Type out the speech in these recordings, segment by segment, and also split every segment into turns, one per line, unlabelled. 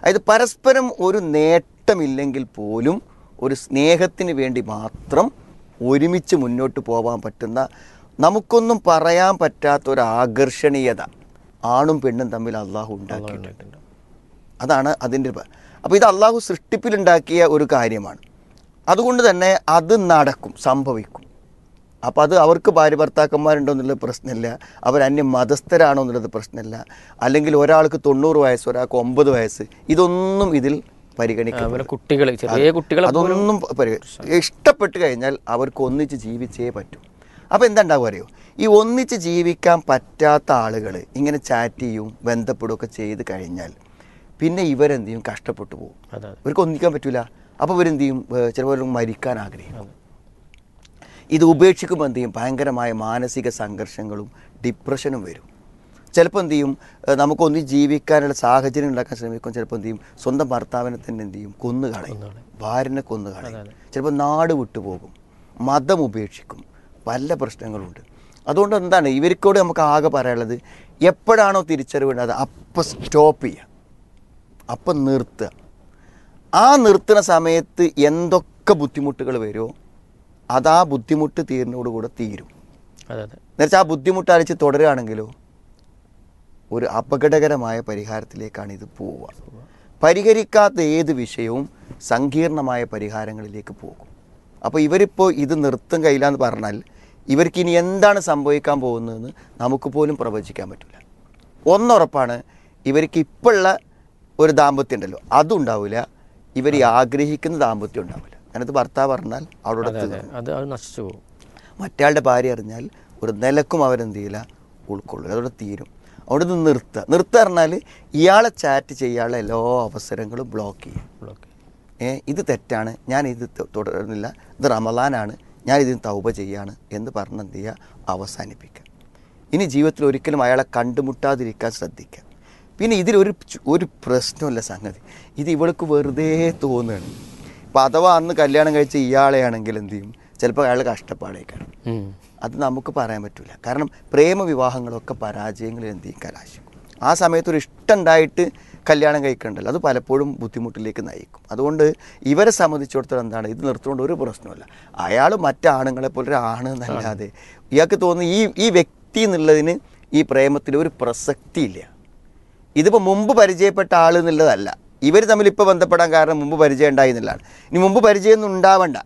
അതായത് പരസ്പരം ഒരു നേട്ടമില്ലെങ്കിൽ പോലും ഒരു സ്നേഹത്തിന് വേണ്ടി മാത്രം ഒരുമിച്ച് മുന്നോട്ട് പോകാൻ പറ്റുന്ന നമുക്കൊന്നും പറയാൻ പറ്റാത്ത ഒരു ആകർഷണീയത ആണും പെണ്ണും തമ്മിൽ അള്ളാഹു ഉണ്ടാക്കിയിട്ടുണ്ട് അതാണ് അതിൻ്റെ അപ്പോൾ ഇത് അള്ളാഹു സൃഷ്ടിപ്പിലുണ്ടാക്കിയ ഒരു കാര്യമാണ് അതുകൊണ്ട് തന്നെ അത് നടക്കും സംഭവിക്കും അപ്പോൾ അത് അവർക്ക് ഭാര്യ ഭർത്താക്കന്മാരുണ്ടോ എന്നുള്ളത് പ്രശ്നമില്ല അവർ അന്യ മതസ്ഥരാണോ എന്നുള്ളത് പ്രശ്നമില്ല അല്ലെങ്കിൽ ഒരാൾക്ക് തൊണ്ണൂറ് വയസ്സ് ഒരാൾക്ക് ഒമ്പത് വയസ്സ് ഇതൊന്നും ഇതിൽ പരിഗണിക്കും
അതുപോലെ കുട്ടികൾ ചെറിയ കുട്ടികളെ പോലും
അതൊന്നും പരി- ഇഷ്ടപ്പെട്ട് കഴിഞ്ഞാൽ അവർക്ക് ഒന്നിച്ച് ജീവിച്ചേ പറ്റൂ അപ്പോൾ എന്താ ഉണ്ടാവുക അറിയോ ഈ ഒന്നിച്ച് ജീവിക്കാൻ പറ്റാത്ത ആളുകൾ ഇങ്ങനെ ചാറ്റ് ചെയ്യും ബന്ധപ്പെടുകയൊക്കെ ചെയ്ത് കഴിഞ്ഞാൽ പിന്നെ ഇവരെന്ത് ചെയ്യും കഷ്ടപ്പെട്ടു പോകും
അതെ അതെ
ഇവർക്ക് ഒന്നിക്കാൻ പറ്റില്ല അപ്പോൾ ഇവരെന്ത് ചെയ്യും ഏഹ് ചിലപ്പോൾ മരിക്കാൻ ആഗ്രഹിക്കും ഇത് ഉപേക്ഷിക്കുമ്പോൾ എന്ത് ചെയ്യും ഭയങ്കരമായ മാനസിക സംഘർഷങ്ങളും ഡിപ്രഷനും വരും ചിലപ്പോൾ എന്ത് ചെയ്യും ഏഹ് നമുക്കൊന്ന് ജീവിക്കാനുള്ള സാഹചര്യം ഉണ്ടാക്കാൻ ശ്രമിക്കും ചിലപ്പോൾ എന്ത് ചെയ്യും സ്വന്തം ഭർത്താവിനെ തന്നെ എന്ത് ചെയ്യും കൊന്നു കളയും ഭാര്യനെ കൊന്നു കളയും ചിലപ്പോൾ നാട് വിട്ടുപോകും മതം ഉപേക്ഷിക്കും പല പ്രശ്നങ്ങളുണ്ട് അതുകൊണ്ട് എന്താണ് ഇവർക്കോട് നമുക്ക് ആകെ പറയാനുള്ളത് എപ്പോഴാണോ തിരിച്ചറിവേണ്ടത് അപ്പം സ്റ്റോപ്പ് ചെയ്യുക അപ്പം നിർത്തുക ആ നിർത്തുന്ന സമയത്ത് എന്തൊക്കെ ബുദ്ധിമുട്ടുകൾ വരുമോ അത് ആ ബുദ്ധിമുട്ട് തീരുന്നതോടുകൂടെ തീരും
അതെ അതെ
എന്നുവെച്ചാൽ ആ ബുദ്ധിമുട്ട് അടിച്ച് തുടരുകയാണെങ്കിലോ ഒരു അപകടകരമായ പരിഹാരത്തിലേക്കാണ് ഇത് പോവുക പരിഹരിക്കാത്ത ഏത് വിഷയവും സങ്കീർണമായ പരിഹാരങ്ങളിലേക്ക് പോകും അപ്പോൾ ഇവരിപ്പോൾ ഇത് നിർത്തും കയ്യിലാന്ന് പറഞ്ഞാൽ ഇവർക്ക് ഇനി എന്താണ് സംഭവിക്കാൻ പോകുന്നതെന്ന് നമുക്ക് പോലും പ്രവചിക്കാൻ പറ്റില്ല ഒന്നുറപ്പാണ് ഇവർക്ക് ഇപ്പോഴുള്ള ഒരു ദാമ്പത്യം ഉണ്ടല്ലോ അതുണ്ടാവില്ല ഇവർ ഈ ആഗ്രഹിക്കുന്ന ദാമ്പത്യം ഉണ്ടാവില്ല അതിനകത്ത് ഭർത്താവ് പറഞ്ഞാൽ അവിടെ
അതെ അതെ അത് അത് നശിച്ചു പോകും
മറ്റയാളുടെ ഭാര്യ അറിഞ്ഞാൽ ഒരു നിലക്കും അവരെന്ത് ചെയ്യില്ല ഉൾക്കൊള്ളില്ല അതോടെ തീരും അവിടെ നിന്ന് നിർത്തുക നിർത്തുക പറഞ്ഞാൽ ഇയാളെ ചാറ്റ് ചെയ്യാനുള്ള എല്ലാ അവസരങ്ങളും ബ്ലോക്ക് ചെയ്യും
ഓക്കെ
ഏ ഇത് തെറ്റാണ് ഞാൻ ഇത് ത- തുടരുന്നില്ല ഇത് റമലാനാണ് ഞാൻ ഇതിന് തൗബ ചെയ്യാണ് എന്ന് പറഞ്ഞ് എന്ത് ചെയ്യുക അവസാനിപ്പിക്കുക ഇനി ജീവിതത്തിൽ ഒരിക്കലും അയാളെ കണ്ടുമുട്ടാതിരിക്കാൻ ശ്രദ്ധിക്കുക പിന്നെ ഇതിലൊരു ചു- ഒരു പ്രശ്നമല്ല സംഗതി ഇത് ഇവൾക്ക് വെറുതെ തോന്നുകയാണ് ഇപ്പം അഥവാ അന്ന് കല്യാണം കഴിച്ച ഇയാളെയാണെങ്കിൽ എന്ത് ചെയ്യും ചിലപ്പോൾ അയാൾ കഷ്ടപ്പാടേക്കാണ് അത് നമുക്ക് പറയാൻ പറ്റില്ല കാരണം പ്രേമവിവാഹങ്ങളൊക്കെ പരാജയങ്ങളിൽ എന്ത് ചെയ്യും കലാശിക്കും ആ സമയത്ത് ഒരു ഇഷ്ടം ഉണ്ടായിട്ട് കല്യാണം കഴിക്കണ്ടല്ലോ അത് പലപ്പോഴും ബുദ്ധിമുട്ടിലേക്ക് നയിക്കും അതുകൊണ്ട് ഇവരെ സംബന്ധിച്ചിടത്തോളം എന്താണ് ഇത് നിർത്തുകൊണ്ട് ഒരു പ്രശ്നമില്ല അയാൾ മറ്റാണുങ്ങളെ പോലെ ഒരു ആണ് എന്നല്ലാതെ ഇയാൾക്ക് തോന്നുന്നു ഈ ഈ വ്യക്തി എന്നുള്ളതിന് ഈ പ്രേമത്തിൽ ഒരു പ്രസക്തിയില്ല ഇതിപ്പോൾ മുമ്പ് പരിചയപ്പെട്ട ആൾ എന്നുള്ളതല്ല ഇവർ തമ്മിൽ ഇപ്പോൾ ബന്ധപ്പെടാൻ കാരണം മുമ്പ് പരിചയം ഉണ്ടായി എന്നുള്ളതാണ് ഇനി മുമ്പ് പരിചയമൊന്നും ഉണ്ടാവണ്ട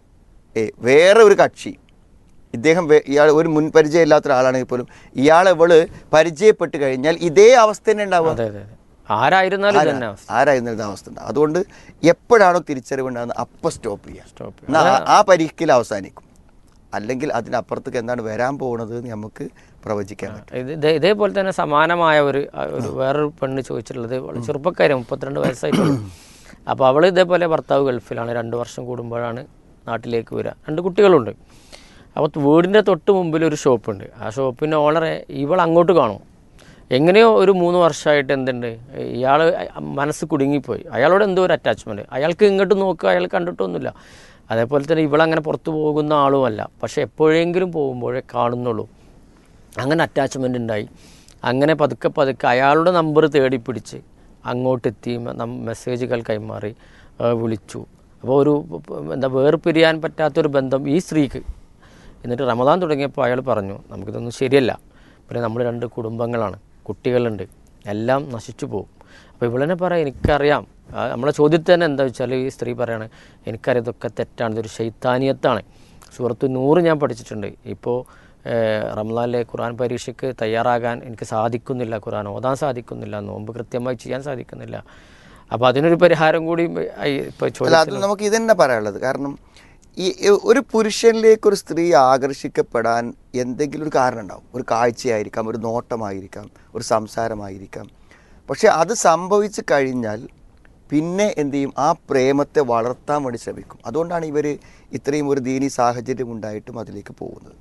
ഏ വേറെ ഒരു കക്ഷി ഇദ്ദേഹം വേ- ഇയാൾ ഒരു മുൻ പരിചയം ഇല്ലാത്ത ഒരാളാണെങ്കിൽ പോലും ഇയാളെ ഇവള് പരിചയപ്പെട്ട് കഴിഞ്ഞാൽ ഇതേ അവസ്ഥ തന്നെ ഉണ്ടാവുക
അതെ അതെ അതെ ആരായിരുന്നാലും ഇത് തന്നെ അവസ്ഥ
ആരായിരുന്ന അവസ്ഥ ഉണ്ടാവും അതുകൊണ്ട് എപ്പോഴാണോ തിരിച്ചറിവുണ്ടാകുന്നത് അപ്പം സ്റ്റോപ്പ് ചെയ്യുക
സ്റ്റോപ്പ്
എന്നാ ആ- ആ പരീക്ഷയിൽ അവസാനിക്കും അല്ലെങ്കിൽ അതിനപ്പുറത്തേക്ക് എന്താണ് വരാൻ പോകുന്നത് എന്ന് നമുക്ക് പ്രവചിക്കാൻ പറ്റും
ഇത് ഇതേ- ഇതേപോലെ തന്നെ സമാനമായ ഒരു ആ, ഒരു വേറൊരു പെണ്ണ് ചോദിച്ചിട്ടുള്ളത് വളരെ ചെറുപ്പക്കാരി മുപ്പത്തിരണ്ട് വയസ്സായിട്ടുള്ളൂ അപ്പോൾ അവൾ ഇതേപോലെ ഭർത്താവ് ഗൾഫിലാണ് രണ്ട് വർഷം കൂടുമ്പോഴാണ് നാട്ടിലേക്ക് വരിക രണ്ട് കുട്ടികളുണ്ട് അപ്പോൾ വീടിൻ്റെ തൊട്ട് മുമ്പിൽ ഒരു ഷോപ്പുണ്ട് ആ ഷോപ്പിൻ്റെ ഓണറെ ഇവൾ അങ്ങോട്ട് കാണും എങ്ങനെയോ ഒരു മൂന്ന് വർഷമായിട്ട് എന്തുണ്ട് ഇയാൾ മനസ്സ് കുടുങ്ങിപ്പോയി അയാളോട് എന്തോ ഒരു അറ്റാച്ച്മെൻറ്റ് അയാൾക്ക് ഇങ്ങോട്ട് നോക്കുക അയാൾ കണ്ടിട്ടൊന്നുമില്ല അതേപോലെ തന്നെ ഇവളങ്ങനെ പുറത്ത് പോകുന്ന ആളുമല്ല പക്ഷേ എപ്പോഴെങ്കിലും പോകുമ്പോഴേ കാണുന്നുള്ളൂ അങ്ങനെ അറ്റാച്ച്മെൻ്റ് ഉണ്ടായി അങ്ങനെ പതുക്കെ പതുക്കെ അയാളുടെ നമ്പർ തേടി പിടിച്ച് അങ്ങോട്ടെത്തി നം- മെസ്സേജുകൾ കൈമാറി ആ, വിളിച്ചു അപ്പോൾ ഒരു പ- എന്താ വേർപിരിയാൻ പറ്റാത്തൊരു ബന്ധം ഈ സ്ത്രീക്ക് എന്നിട്ട് റമദാൻ തുടങ്ങിയപ്പോൾ അയാൾ പറഞ്ഞു നമുക്കിതൊന്നും ശരിയല്ല പിന്നെ നമ്മൾ രണ്ട് കുടുംബങ്ങളാണ് കുട്ടികളുണ്ട് എല്ലാം നശിച്ചു പോകും അപ്പോൾ ഇവളെന്നെ പറയാം എനിക്കറിയാം ആ, നമ്മളെ ചോദ്യത്തിൽ തന്നെ എന്താ വെച്ചാൽ ഈ സ്ത്രീ പറയാണ് എനിക്കറിയാം ഇതൊക്കെ തെറ്റാണ് ഇതൊരു ശൈത്താനിയത്താണ് സുഹൃത്ത് നൂറ് ഞാൻ പഠിച്ചിട്ടുണ്ട് ഇപ്പോൾ റംലാനിലെ ഖുർആൻ പരീക്ഷയ്ക്ക് തയ്യാറാകാൻ എനിക്ക് സാധിക്കുന്നില്ല ഖുർആൻ ഓതാൻ സാധിക്കുന്നില്ല നോമ്പ് കൃത്യമായി ചെയ്യാൻ സാധിക്കുന്നില്ല അപ്പോൾ അതിനൊരു പരിഹാരം കൂടി ഇപ്പോൾ
അല്ല അത് നമുക്ക് ഇതന്നെ പറയാനുള്ളത് കാരണം ഈ ഈ ഒരു പുരുഷനിലേക്ക് ഒരു സ്ത്രീ ആകർഷിക്കപ്പെടാൻ എന്തെങ്കിലും ഒരു കാരണം ഉണ്ടാവും ഒരു കാഴ്ചയായിരിക്കാം ഒരു നോട്ടമായിരിക്കാം ഒരു സംസാരമായിരിക്കാം പക്ഷെ അത് സംഭവിച്ചു കഴിഞ്ഞാൽ പിന്നെ എന്ത് ചെയ്യും ആ പ്രേമത്തെ വളർത്താൻ വേണ്ടി ശ്രമിക്കും അതുകൊണ്ടാണ് ഇവർ ഇത്രയും ഒരു ദീനി സാഹചര്യം ഉണ്ടായിട്ടും അതിലേക്ക് പോകുന്നത്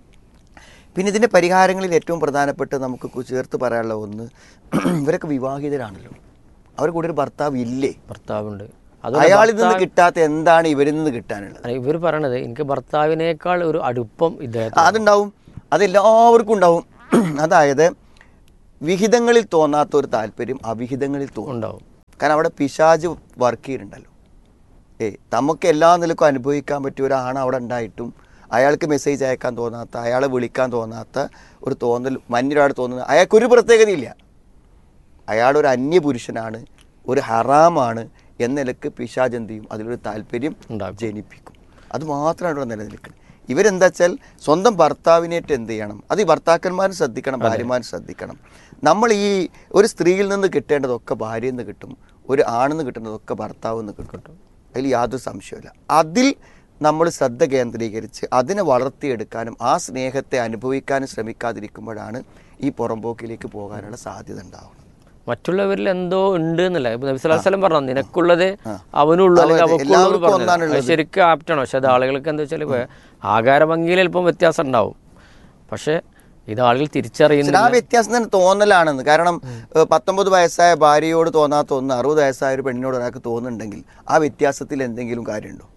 പിന്നെ ഇതിൻ്റെ പരിഹാരങ്ങളിൽ ഏറ്റവും പ്രധാനപ്പെട്ട നമുക്ക് കു- ചേർത്ത് പറയാനുള്ള ഒന്ന് ഇവരൊക്കെ വിവാഹിതരാണല്ലോ അവർ കൂടെ ഒരു ഭർത്താവ് ഇല്ലേ
ഭർത്താവുണ്ട് അത്
അയാളിൽ നിന്ന് കിട്ടാത്ത എന്താണ് ഇവരിൽ നിന്ന് കിട്ടാനുള്ളത്
ഇവർ പറയണത് എനിക്ക് ഭർത്താവിനേക്കാൾ ഒരു അടുപ്പം ഇദ്ദേഹത്തിന്
അതുണ്ടാവും അതെല്ലാവർക്കും ഉണ്ടാവും അതായത് വിഹിതങ്ങളിൽ തോന്നാത്ത ഒരു താല്പര്യം അവിഹിതങ്ങളിൽ തോന്നും
ഉണ്ടാവും
കാരണം അവിടെ പിശാജ് വർക്ക് ചെയ്യുന്നുണ്ടല്ലോ ഏ നമുക്ക് എല്ലാ നിലക്കും അനുഭവിക്കാൻ പറ്റിയ ഒരാണ് അവിടെ ഉണ്ടായിട്ടും അയാൾക്ക് മെസ്സേജ് അയക്കാൻ തോന്നാത്ത അയാളെ വിളിക്കാൻ തോന്നാത്ത ഒരു തോന്നൽ മഞ്ഞൊരാൾ തോന്നുന്നത് അയാൾക്കൊരു പ്രത്യേകതയില്ല അയാളൊരു അന്യപുരുഷനാണ് ഒരു ഹറാമാണ് എന്ന നിലക്ക് പിശാജ് എന്ത് ചെയ്യും അതിലൊരു താല്പര്യം
ഉണ്ടാക്കും.
ജനിപ്പിക്കും അത് മാത്രമാണ് ഇവിടെ നിലനിൽക്കുന്നത് ഇവരെന്താ വെച്ചാൽ സ്വന്തം ഭർത്താവിനേറ്റ് എന്ത് ചെയ്യണം അത് ഈ ഭർത്താക്കന്മാരും ശ്രദ്ധിക്കണം ഭാര്യമാരും ശ്രദ്ധിക്കണം നമ്മൾ ഈ ഒരു സ്ത്രീയിൽ നിന്ന് കിട്ടേണ്ടതൊക്കെ ഭാര്യയിൽ നിന്ന് കിട്ടും ഒരു ആണെന്ന് കിട്ടുന്നതൊക്കെ ഭർത്താവിൽ നിന്ന് കിട്ടും അതിൽ യാതൊരു സംശയമില്ല അതിൽ നമ്മൾ ശ്രദ്ധ കേന്ദ്രീകരിച്ച് അതിനെ വളർത്തിയെടുക്കാനും ആ സ്നേഹത്തെ അനുഭവിക്കാനും ശ്രമിക്കാതിരിക്കുമ്പോഴാണ് ഈ പുറമ്പോക്കിലേക്ക് പോകാനുള്ള സാധ്യത ഉണ്ടാവുന്നത്
മറ്റുള്ളവരിൽ എന്തോ ഉണ്ട് എന്നല്ല ഇപ്പൊ നബി സ്വല്ലല്ലാഹു അലൈഹി വസല്ലം പറഞ്ഞു നിനക്കുള്ളത് അവനുള്ളൂ അല്ലെങ്കിൽ
അതെ,
അവക്കുള്ളൂ എന്ന്
എല്ലാവർക്കും
പറഞ്ഞത്.
ഒന്നാണുള്ളത്.
അത് ശരിക്കും ആപ്റ്റാണ് പക്ഷെ അത് ആളുകൾക്ക് എന്താ വെച്ചാൽ ആകാര ഭംഗിയിൽ അല്പം വ്യത്യാസം ഉണ്ടാവും പക്ഷെ ഇത് ആളുകൾ
പക്ഷേ
തിരിച്ചറിയുന്നില്ല
ആ വ്യത്യാസം തന്നെ തോന്നലാണെന്ന് കാരണം ഏഹ്, പത്തൊമ്പത് വയസ്സായ ഭാര്യയോട് തോന്നാത്ത ഒന്ന് അറുപത് വയസ്സായ ഒരു പെണ്ണിനോട് ഒരാൾക്ക് തോന്നുന്നുണ്ടെങ്കിൽ ആ വ്യത്യാസത്തിൽ എന്തെങ്കിലും കാര്യമുണ്ടോ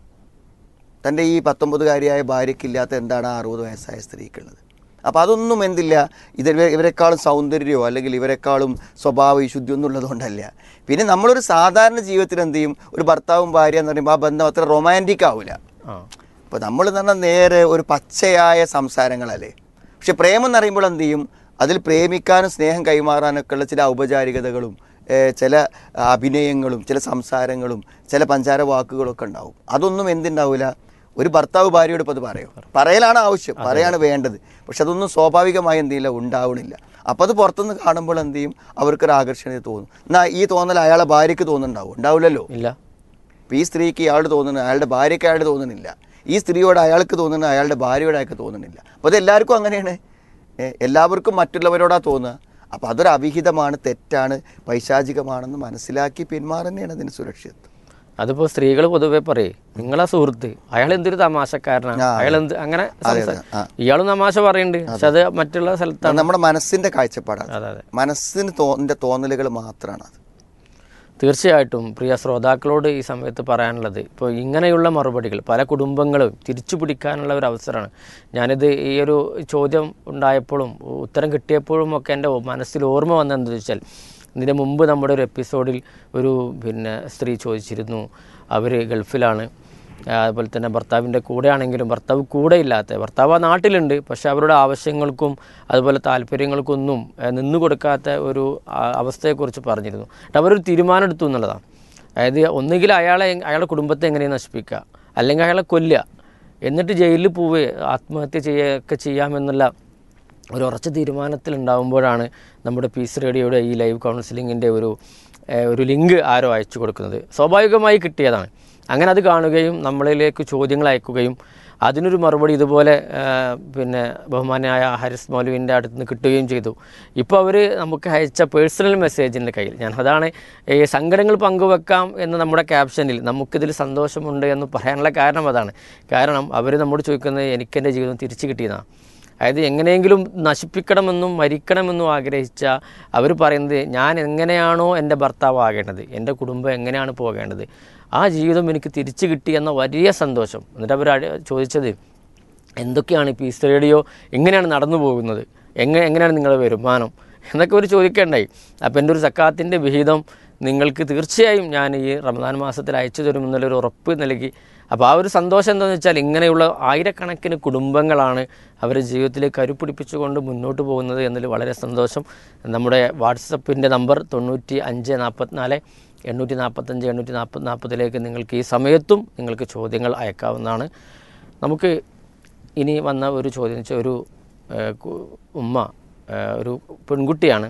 തൻ്റെ ഈ പത്തൊമ്പതുകാരിയായ ഭാര്യയ്ക്കില്ലാത്ത എന്താണ് ആ അറുപത് വയസ്സായ സ്ത്രീക്കുള്ളത് അപ്പോൾ അതൊന്നും എന്തില്ല ഇത് ഇവരെ- ഇവരെക്കാളും സൗന്ദര്യമോ അല്ലെങ്കിൽ ഇവരെക്കാളും സ്വഭാവ വിശുദ്ധി ഒന്നും ഉള്ളതുകൊണ്ടല്ല പിന്നെ നമ്മളൊരു സാധാരണ ജീവിതത്തിൽ എന്ത് ചെയ്യും ഒരു ഭർത്താവും ഭാര്യ എന്ന് പറയുമ്പോൾ ആ ബന്ധം അത്ര റൊമാൻറ്റിക് ആവില്ല
ആ
അപ്പോൾ നമ്മൾ എന്ന് പറഞ്ഞാൽ നേരെ ഒരു പച്ചയായ സംസാരങ്ങളല്ലേ പക്ഷെ പ്രേമം എന്ന് പറയുമ്പോൾ എന്ത് ചെയ്യും അതിൽ പ്രേമിക്കാനും സ്നേഹം കൈമാറാനൊക്കെ ഉള്ള ചില ഔപചാരികതകളും ഏഹ് ചില അഭിനയങ്ങളും ചില സംസാരങ്ങളും ചില പഞ്ചാര വാക്കുകളൊക്കെ ഉണ്ടാവും അതൊന്നും എന്തുണ്ടാവില്ല ഒരു ഭർത്താവ് ഭാര്യയോട് ഇപ്പോൾ അത് പറയും പറയലാണ് ആവശ്യം പറയാണ് വേണ്ടത് പക്ഷെ അതൊന്നും സ്വാഭാവികമായി എന്ത് ചെയ്യില്ല ഉണ്ടാവണില്ല അപ്പോൾ അത് പുറത്തുനിന്ന് കാണുമ്പോൾ എന്ത് ചെയ്യും അവർക്കൊരു ആകർഷണീയത തോന്നും എന്നാൽ ഈ തോന്നൽ അയാളെ ഭാര്യയ്ക്ക് തോന്നുന്നുണ്ടാവും ഉണ്ടാവില്ലല്ലോ
ഇല്ല
ഇപ്പം ഈ സ്ത്രീക്ക് ഇയാളോട് തോന്നുന്നു അയാളുടെ ഭാര്യയ്ക്ക് അയാളുടെ തോന്നുന്നില്ല ഈ സ്ത്രീയോട് അയാൾക്ക് തോന്നുന്നു അയാളുടെ ഭാര്യയോട് അയാൾക്ക് തോന്നുന്നില്ല അപ്പോൾ അത് എല്ലാവർക്കും അങ്ങനെയാണ് ഏ, എല്ലാവർക്കും മറ്റുള്ളവരോടാ തോന്നുക അപ്പോൾ അതൊരു അവിഹിതമാണ് തെറ്റാണ് പൈശാചികമാണെന്ന് മനസ്സിലാക്കി പിന്മാറുന്നതാണ് അതിന് സുരക്ഷിതത്വം
അതിപ്പോ സ്ത്രീകൾ പൊതുവെ പറയും നിങ്ങളെ സുഹൃത്ത് അയാൾ എന്തൊരു തമാശക്കാരനാണ്
ആ,
അയാൾ എന്ത് അങ്ങനെ
അതെ,
സംസാ-
ആ.
ഇയാളും തമാശ പറയുന്നുണ്ട് പക്ഷെ അത് മറ്റുള്ള
അത്
സ്ഥലത്താണ്
നമ്മുടെ മനസ്സിൻ്റെ കാഴ്ചപ്പാടാണ്
അതെ അതെ
മനസ്സിന് തോന്നിൻ്റെ തോന്നലുകൾ മാത്രമാണ് അത്
തീർച്ചയായിട്ടും പ്രിയ ശ്രോതാക്കളോട് ഈ സമയത്ത് പറയാനുള്ളത് ഇപ്പോൾ ഇങ്ങനെയുള്ള മറുപടികൾ പല കുടുംബങ്ങളും തിരിച്ചു പിടിക്കാനുള്ള ഒരു അവസരമാണ് ഞാനിത് ഈ ഒരു ചോദ്യം ഉണ്ടായപ്പോഴും ഉത്തരം കിട്ടിയപ്പോഴും ഒക്കെ എൻ്റെ മനസ്സിൽ ഓർമ്മ വന്നതെന്ന് വെച്ചാൽ ഇതിന് മുമ്പ് നമ്മുടെ ഒരു എപ്പിസോഡിൽ ഒരു പിന്നെ സ്ത്രീ ചോദിച്ചിരുന്നു അവർ ഗൾഫിലാണ് ആ, അതുപോലെ തന്നെ ഭർത്താവിൻ്റെ കൂടെ ആണെങ്കിലും ഭർത്താവ് കൂടെ ഇല്ലാത്ത ഭർത്താവ് ആ നാട്ടിലുണ്ട് പക്ഷെ അവരുടെ ആവശ്യങ്ങൾക്കും അതുപോലെ താല്പര്യങ്ങൾക്കൊന്നും ആ, നിന്നു കൊടുക്കാത്ത ഒരു ആ, അവസ്ഥയെക്കുറിച്ച് പറഞ്ഞിരുന്നു എന്നിട്ട് അവരൊരു തീരുമാനം എടുത്തു എന്നുള്ളതാണ് അതായത് ഒന്നുകിൽ അയാളെ എങ്- അയാളുടെ കുടുംബത്തെ എങ്ങനെയും നശിപ്പിക്കുക അല്ലെങ്കിൽ അയാളെ കൊല്ലുക എന്നിട്ട് ജയിലിൽ പോവുക ആത്മഹത്യ ചെയ്യുകയൊക്കെ ചെയ്യാമെന്നുള്ള ഒരു ഉറച്ച തീരുമാനത്തിലുണ്ടാകുമ്പോഴാണ് നമ്മുടെ പീസ് റേഡിയോയുടെ ഈ ലൈവ് കൗൺസിലിങ്ങിൻ്റെ ഒരു ഏഹ്, ഒരു ലിങ്ക് ആരോ അയച്ചു കൊടുക്കുന്നത് സ്വാഭാവികമായി കിട്ടിയതാണ് അങ്ങനെ അത് കാണുകയും നമ്മളിലേക്ക് ചോദ്യങ്ങൾ അയക്കുകയും അതിനൊരു മറുപടി ഇതുപോലെ ഏഹ്, പിന്നെ ബഹുമാനായ ഹാരിസ് മൗലുവിൻ്റെ അടുത്ത് നിന്ന് കിട്ടുകയും ചെയ്തു ഇപ്പോൾ അവർ നമുക്ക് അയച്ച പേഴ്സണൽ മെസ്സേജിൻ്റെ കയ്യിൽ ഞാൻ അതാണ് ഈ സങ്കടങ്ങൾ പങ്കുവെക്കാം എന്ന് നമ്മുടെ ക്യാപ്ഷനിൽ നമുക്കിതിൽ സന്തോഷമുണ്ട് എന്ന് പറയാനുള്ള കാരണം അതാണ് കാരണം അവർ നമ്മോട് ചോദിക്കുന്നത് എനിക്കെൻ്റെ ജീവിതം തിരിച്ചു കിട്ടിയതാണ് അതായത് എങ്ങനെയെങ്കിലും നശിപ്പിക്കണമെന്നും മരിക്കണമെന്നും ആഗ്രഹിച്ച അവർ പറയുന്നത് ഞാൻ എങ്ങനെയാണോ എൻ്റെ ഭർത്താവ് ആകേണ്ടത് എൻ്റെ കുടുംബം എങ്ങനെയാണ് പോകേണ്ടത് ആ ജീവിതം എനിക്ക് തിരിച്ചു കിട്ടി എന്ന വലിയ സന്തോഷം എന്നിട്ട് അവർ ചോദിച്ചത് എന്തൊക്കെയാണ് ഈ പീസ് റേഡിയോ എങ്ങനെയാണ് നടന്നു പോകുന്നത് എങ്ങനെ എങ്ങനെയാണ് നിങ്ങളുടെ വരുമാനം എന്നൊക്കെ ഒരു ചോദിക്കേണ്ടായി അപ്പോൾ എൻ്റെ ഒരു സക്കാത്തിൻ്റെ വിഹിതം നിങ്ങൾക്ക് തീർച്ചയായും ഞാൻ ഈ റമദാൻ മാസത്തിൽ അയച്ചു തരുമെന്നുള്ളൊരു ഉറപ്പ് നൽകി അപ്പോൾ ആ ഒരു സന്തോഷം എന്താണെന്ന് വെച്ചാൽ ഇങ്ങനെയുള്ള ആയിരക്കണക്കിന് കുടുംബങ്ങളാണ് അവരുടെ ജീവിതത്തിലേക്ക് കരുപിടിപ്പിച്ചുകൊണ്ട് മുന്നോട്ട് പോകുന്നത് എന്നതിൽ വളരെ സന്തോഷം നമ്മുടെ വാട്സപ്പിൻ്റെ നമ്പർ തൊണ്ണൂറ്റി അഞ്ച് നാൽപ്പത്തിനാല് എണ്ണൂറ്റി നാൽപ്പത്തഞ്ച് എണ്ണൂറ്റി നാൽപ്പത് നാൽപ്പതിലേക്ക് നിങ്ങൾക്ക് ഈ സമയത്തും നിങ്ങൾക്ക് ചോദ്യങ്ങൾ അയക്കാവുന്നതാണ് നമുക്ക് ഇനി വന്ന ഒരു ചോദ്യം എന്ന് വെച്ചാൽ ഒരു ഏഹ്, കു- ഉമ്മ ഏഹ്, ഒരു പെൺകുട്ടിയാണ്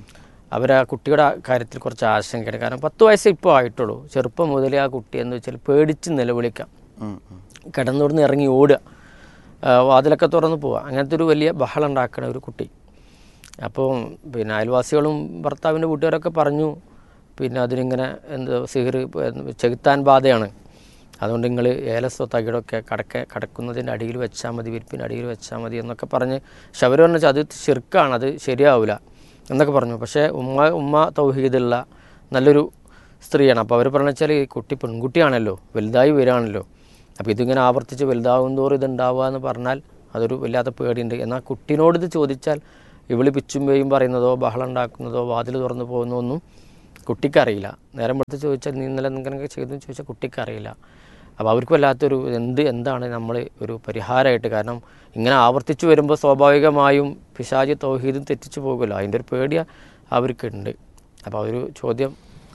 അവർ ആ കുട്ടിയുടെ കാര്യത്തിൽ കുറച്ച് ആശങ്കയാണ് കാരണം പത്ത് വയസ്സേ ഇപ്പോൾ ആയിട്ടുള്ളൂ ചെറുപ്പം മുതലേ ആ കുട്ടി എന്ന് വെച്ചാൽ പേടിച്ച് നിലവിളിക്കാം
ഉം, ഉം.
കിടന്നുടന്ന് ഇറങ്ങി ഓടുക ആ, വാതിലൊക്കെ തുറന്ന് പോവുക അങ്ങനത്തെ ഒരു വലിയ ബഹളം ഉണ്ടാക്കണ ഒരു കുട്ടി അപ്പോൾ പിന്നെ അയൽവാസികളും ഭർത്താവിൻ്റെ വീട്ടുകാരൊക്കെ പറഞ്ഞു പിന്നെ അതിനിങ്ങനെ എന്ത് സിഹിർ ചെകുത്താൻ ബാധയാണ് അതുകൊണ്ട് നിങ്ങൾ ഏലസോ തകിടൊക്കെ കടക്ക കടക്കുന്നതിൻ്റെ അടിയിൽ വെച്ചാൽ മതി വിരിപ്പിൻ്റെ അടിയിൽ വെച്ചാൽ മതി എന്നൊക്കെ പറഞ്ഞ് പക്ഷെ അവർ പറഞ്ഞു വെച്ചാൽ അത് ശിർക്കാണ് അത് ശരിയാവില്ല എന്നൊക്കെ പറഞ്ഞു പക്ഷേ ഉമ്മ ഉമ്മ തൗഹീദുള്ള നല്ലൊരു സ്ത്രീയാണ് അപ്പോൾ അവർ പറഞ്ഞു വെച്ചാൽ ഈ കുട്ടി പെൺകുട്ടിയാണല്ലോ വലുതായി വരികയാണല്ലോ അപ്പോൾ ഇതിങ്ങനെ ആവർത്തിച്ച് വലുതാവും തോറും ഇതുണ്ടാവുക എന്ന് പറഞ്ഞാൽ അതൊരു വല്ലാത്ത പേടിയുണ്ട് എന്നാൽ കുട്ടീനോട് ഇത് ചോദിച്ചാൽ ഇവള് പിച്ചും പേയും പറയുന്നതോ ബഹളം ഉണ്ടാക്കുന്നതോ വാതിൽ തുറന്നു പോകുന്നതോ ഒന്നും കുട്ടിക്കറിയില്ല നേരം എടുത്ത് ചോദിച്ചാൽ നീ ഇന്നലെ എന്തെങ്കിലുമൊക്കെ ചെയ്തെന്ന് ചോദിച്ചാൽ കുട്ടിക്കറിയില്ല അപ്പോൾ അവർക്ക് വല്ലാത്തൊരു എന്ത് എന്താണ് നമ്മൾ ഒരു പരിഹാരമായിട്ട് കാരണം ഇങ്ങനെ ആവർത്തിച്ച് വരുമ്പോൾ സ്വാഭാവികമായും പിശാജി തൗഹീദും തെറ്റിച്ചു പോകുമല്ലോ അതിൻ്റെ ഒരു പേടി അവർക്കുണ്ട് അപ്പോൾ ആ ഒരു ചോദ്യം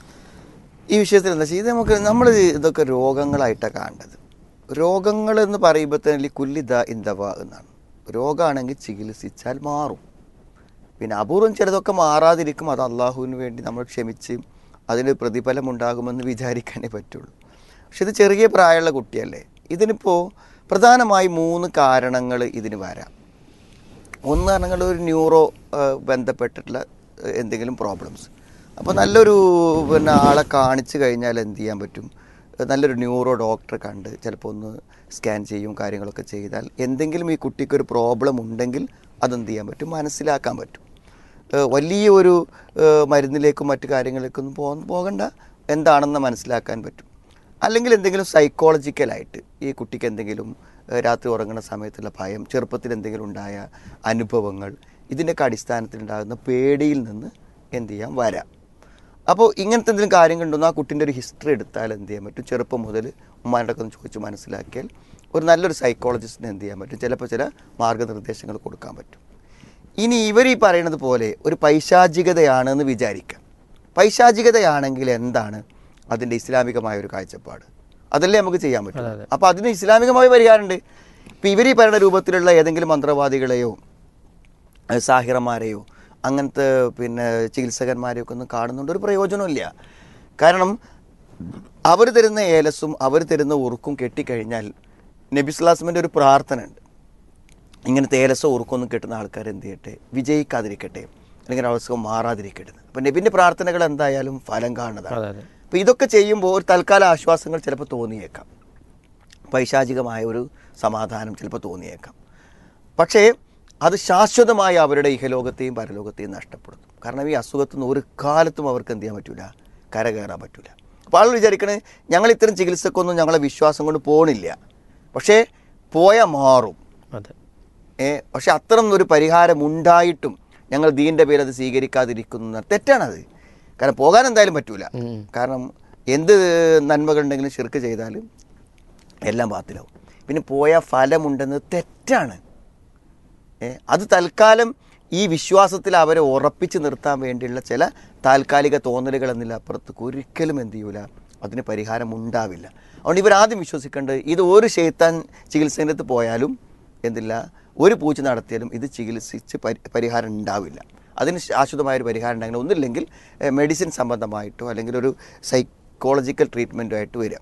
ഈ വിഷയത്തിൽ എന്താ വെച്ചാൽ ഇത് നമുക്ക് നമ്മൾ ഇതൊക്കെ രോഗങ്ങളായിട്ടാണ് കാണേണ്ടത് രോഗങ്ങൾ എന്ന് പറയുമ്പോൾ തന്നെ കുല്ലിത ഇന്തവ എന്നാണ് രോഗമാണെങ്കിൽ ചികിത്സിച്ചാൽ മാറും പിന്നെ അപൂർവം ചിലതൊക്കെ മാറാതിരിക്കും അത് അള്ളാഹുവിന് വേണ്ടി നമ്മൾ ക്ഷമിച്ച് അതിന് പ്രതിഫലം ഉണ്ടാകുമെന്ന് വിചാരിക്കാനേ പറ്റുള്ളൂ പക്ഷെ ഇത് ചെറിയ പ്രായമുള്ള കുട്ടിയല്ലേ ഇതിനിപ്പോൾ പ്രധാനമായി മൂന്ന് കാരണങ്ങൾ ഇതിന് വരാം ഒന്ന് പറഞ്ഞാൽ ഒരു ന്യൂറോ ഏഹ്, ബന്ധപ്പെട്ടിട്ടുള്ള ഏഹ്, എന്തെങ്കിലും പ്രോബ്ലംസ് അപ്പോൾ നല്ലൊരു പിന്നെ ആളെ കാണിച്ചു കഴിഞ്ഞാൽ എന്ത് ചെയ്യാൻ പറ്റും ഏഹ്, നല്ലൊരു ന്യൂറോ ഡോക്ടറെ കണ്ട് ചിലപ്പോൾ ഒന്ന് സ്കാൻ ചെയ്യും കാര്യങ്ങളൊക്കെ ചെയ്താൽ എന്തെങ്കിലും ഈ കുട്ടിക്കൊരു പ്രോബ്ലം ഉണ്ടെങ്കിൽ അതെന്ത് ചെയ്യാൻ പറ്റും മനസ്സിലാക്കാൻ പറ്റും ഏഹ്, വലിയ ഒരു ഏഹ്, മരുന്നിലേക്കും മറ്റു കാര്യങ്ങളിലേക്കൊന്നും പോ പോകണ്ട എന്താണെന്ന് മനസ്സിലാക്കാൻ പറ്റും അല്ലെങ്കിൽ എന്തെങ്കിലും സൈക്കോളജിക്കലായിട്ട് ഈ കുട്ടിക്ക് എന്തെങ്കിലും ഏഹ്, രാത്രി ഉറങ്ങുന്ന സമയത്തുള്ള ഭയം ചെറുപ്പത്തിൽ എന്തെങ്കിലും ഉണ്ടായ അനുഭവങ്ങൾ ഇതിൻ്റെയൊക്കെ അടിസ്ഥാനത്തിൽ ഉണ്ടാകുന്ന പേടിയിൽ നിന്ന് എന്ത് ചെയ്യാം വരാം അപ്പോൾ ഇങ്ങനത്തെ എന്തെങ്കിലും കാര്യങ്ങളുണ്ടോ ആ കുട്ടീൻ്റെ ഒരു ഹിസ്റ്ററി എടുത്താൽ എന്ത് ചെയ്യാൻ പറ്റും ചെറുപ്പം മുതൽ ഉമ്മാൻ്റെ ഒക്കെ ഒന്ന് ചോദിച്ച് മനസ്സിലാക്കിയാൽ ഒരു നല്ലൊരു സൈക്കോളജിസ്റ്റിന് എന്ത് ചെയ്യാൻ പറ്റും ചിലപ്പോൾ ചില മാർഗനിർദ്ദേശങ്ങൾ കൊടുക്കാൻ പറ്റും ഇനി ഇവർ ഈ പറയുന്നത് പോലെ ഒരു പൈശാചികതയാണെന്ന് വിചാരിക്കാം പൈശാചികതയാണെങ്കിൽ എന്താണ് അതിൻ്റെ ഇസ്ലാമികമായ ഒരു കാഴ്ചപ്പാട് അതല്ലേ നമുക്ക് ചെയ്യാൻ പറ്റും
അതെ, അതെ.
അപ്പോൾ അതിന് ഇസ്ലാമികമായ പരിഹാരമുണ്ട് ഇപ്പം ഇവർ ഈ പറയുന്ന രൂപത്തിലുള്ള ഏതെങ്കിലും മന്ത്രവാദികളെയോ ഏഹ് സാഹിറന്മാരെയോ അങ്ങനത്തെ പിന്നെ ചികിത്സകന്മാരെയോ ഒക്കെ ഒന്നും കാണുന്നുണ്ട് ഒരു പ്രയോജനമില്ല കാരണം അവർ തരുന്ന ഏലസും അവർ തരുന്ന ഉറുക്കും കെട്ടിക്കഴിഞ്ഞാൽ നബിസ്ലാസ്മിൻ്റെ ഒരു പ്രാർത്ഥന ഉണ്ട് ഇങ്ങനത്തെ ഏലസോ ഉറുക്കൊന്നും കിട്ടുന്ന ആൾക്കാർ എന്ത് ചെയ്യട്ടെ വിജയിക്കാതിരിക്കട്ടെ അല്ലെങ്കിൽ അവസ്ഥ മാറാതിരിക്കട്ടെ അപ്പം നബിൻ്റെ പ്രാർത്ഥനകൾ എന്തായാലും ഫലം കാണുന്നതാണ്
അതെ അതെ
അപ്പോൾ ഇതൊക്കെ ചെയ്യുമ്പോൾ ഒരു തൽക്കാല ആശ്വാസങ്ങൾ ചിലപ്പോൾ തോന്നിയേക്കാം പൈശാചികമായ ഒരു സമാധാനം ചിലപ്പോൾ തോന്നിയേക്കാം പക്ഷേ അത് ശാശ്വതമായി അവരുടെ ഇഹലോകത്തെയും പരലോകത്തെയും നഷ്ടപ്പെടുത്തും കാരണം ഈ അസുഖത്തിൽ നിന്ന് ഒരു കാലത്തും അവർക്ക് എന്ത് ചെയ്യാൻ പറ്റില്ല കരകയറാൻ പറ്റില്ല അപ്പോൾ ആൾ വിചാരിക്കണേ ഞങ്ങൾ ഇത്തരം ചികിത്സക്കൊന്നും ഞങ്ങളെ വിശ്വാസം കൊണ്ട് പോണില്ല പക്ഷേ പോയാൽ മാറും
അതെ
ഏ പക്ഷെ അത്തരം ഒരു പരിഹാരം ഉണ്ടായിട്ടും ഞങ്ങൾ ദീൻ്റെ പേര് അത് സ്വീകരിക്കാതിരിക്കുന്ന തെറ്റാണത് കാരണം പോകാൻ എന്തായാലും പറ്റൂല
ഉം.
കാരണം എന്ത് നന്മകളുണ്ടെങ്കിലും ശിർക്ക് ചെയ്താലും എല്ലാം ബാത്തിലാവും പിന്നെ പോയ ഫലമുണ്ടെന്നത് തെറ്റാണ് ഏ അത് തൽക്കാലം ഈ വിശ്വാസത്തിൽ അവരെ ഉറപ്പിച്ച് നിർത്താൻ വേണ്ടിയുള്ള ചില താൽക്കാലിക തോന്നലുകൾ എന്നതിലപ്പുറത്ത് ഒരിക്കലും എന്ത് ചെയ്യൂല അതിന് പരിഹാരം ഉണ്ടാവില്ല അതുകൊണ്ട് ഇവരാദ്യം വിശ്വസിക്കേണ്ടത് ഇത് ഒരു ഷെയ്ത്താൻ ചികിത്സേനത്ത് പോയാലും എന്തില്ല ഒരു പൂച്ച നടത്തിയാലും ഇത് ചികിത്സിച്ച് പരി പരിഹാരം ഉണ്ടാവില്ല അതിന് ശാശ്വതമായ ഒരു പരിഹാരം ഉണ്ടെങ്കിൽ ഒന്നില്ലെങ്കിൽ മെഡിസിൻ സംബന്ധമായിട്ടോ അല്ലെങ്കിൽ ഒരു സൈക്കോളജിക്കൽ ട്രീറ്റ്മെൻറ്റോ ആയിട്ട് വരിക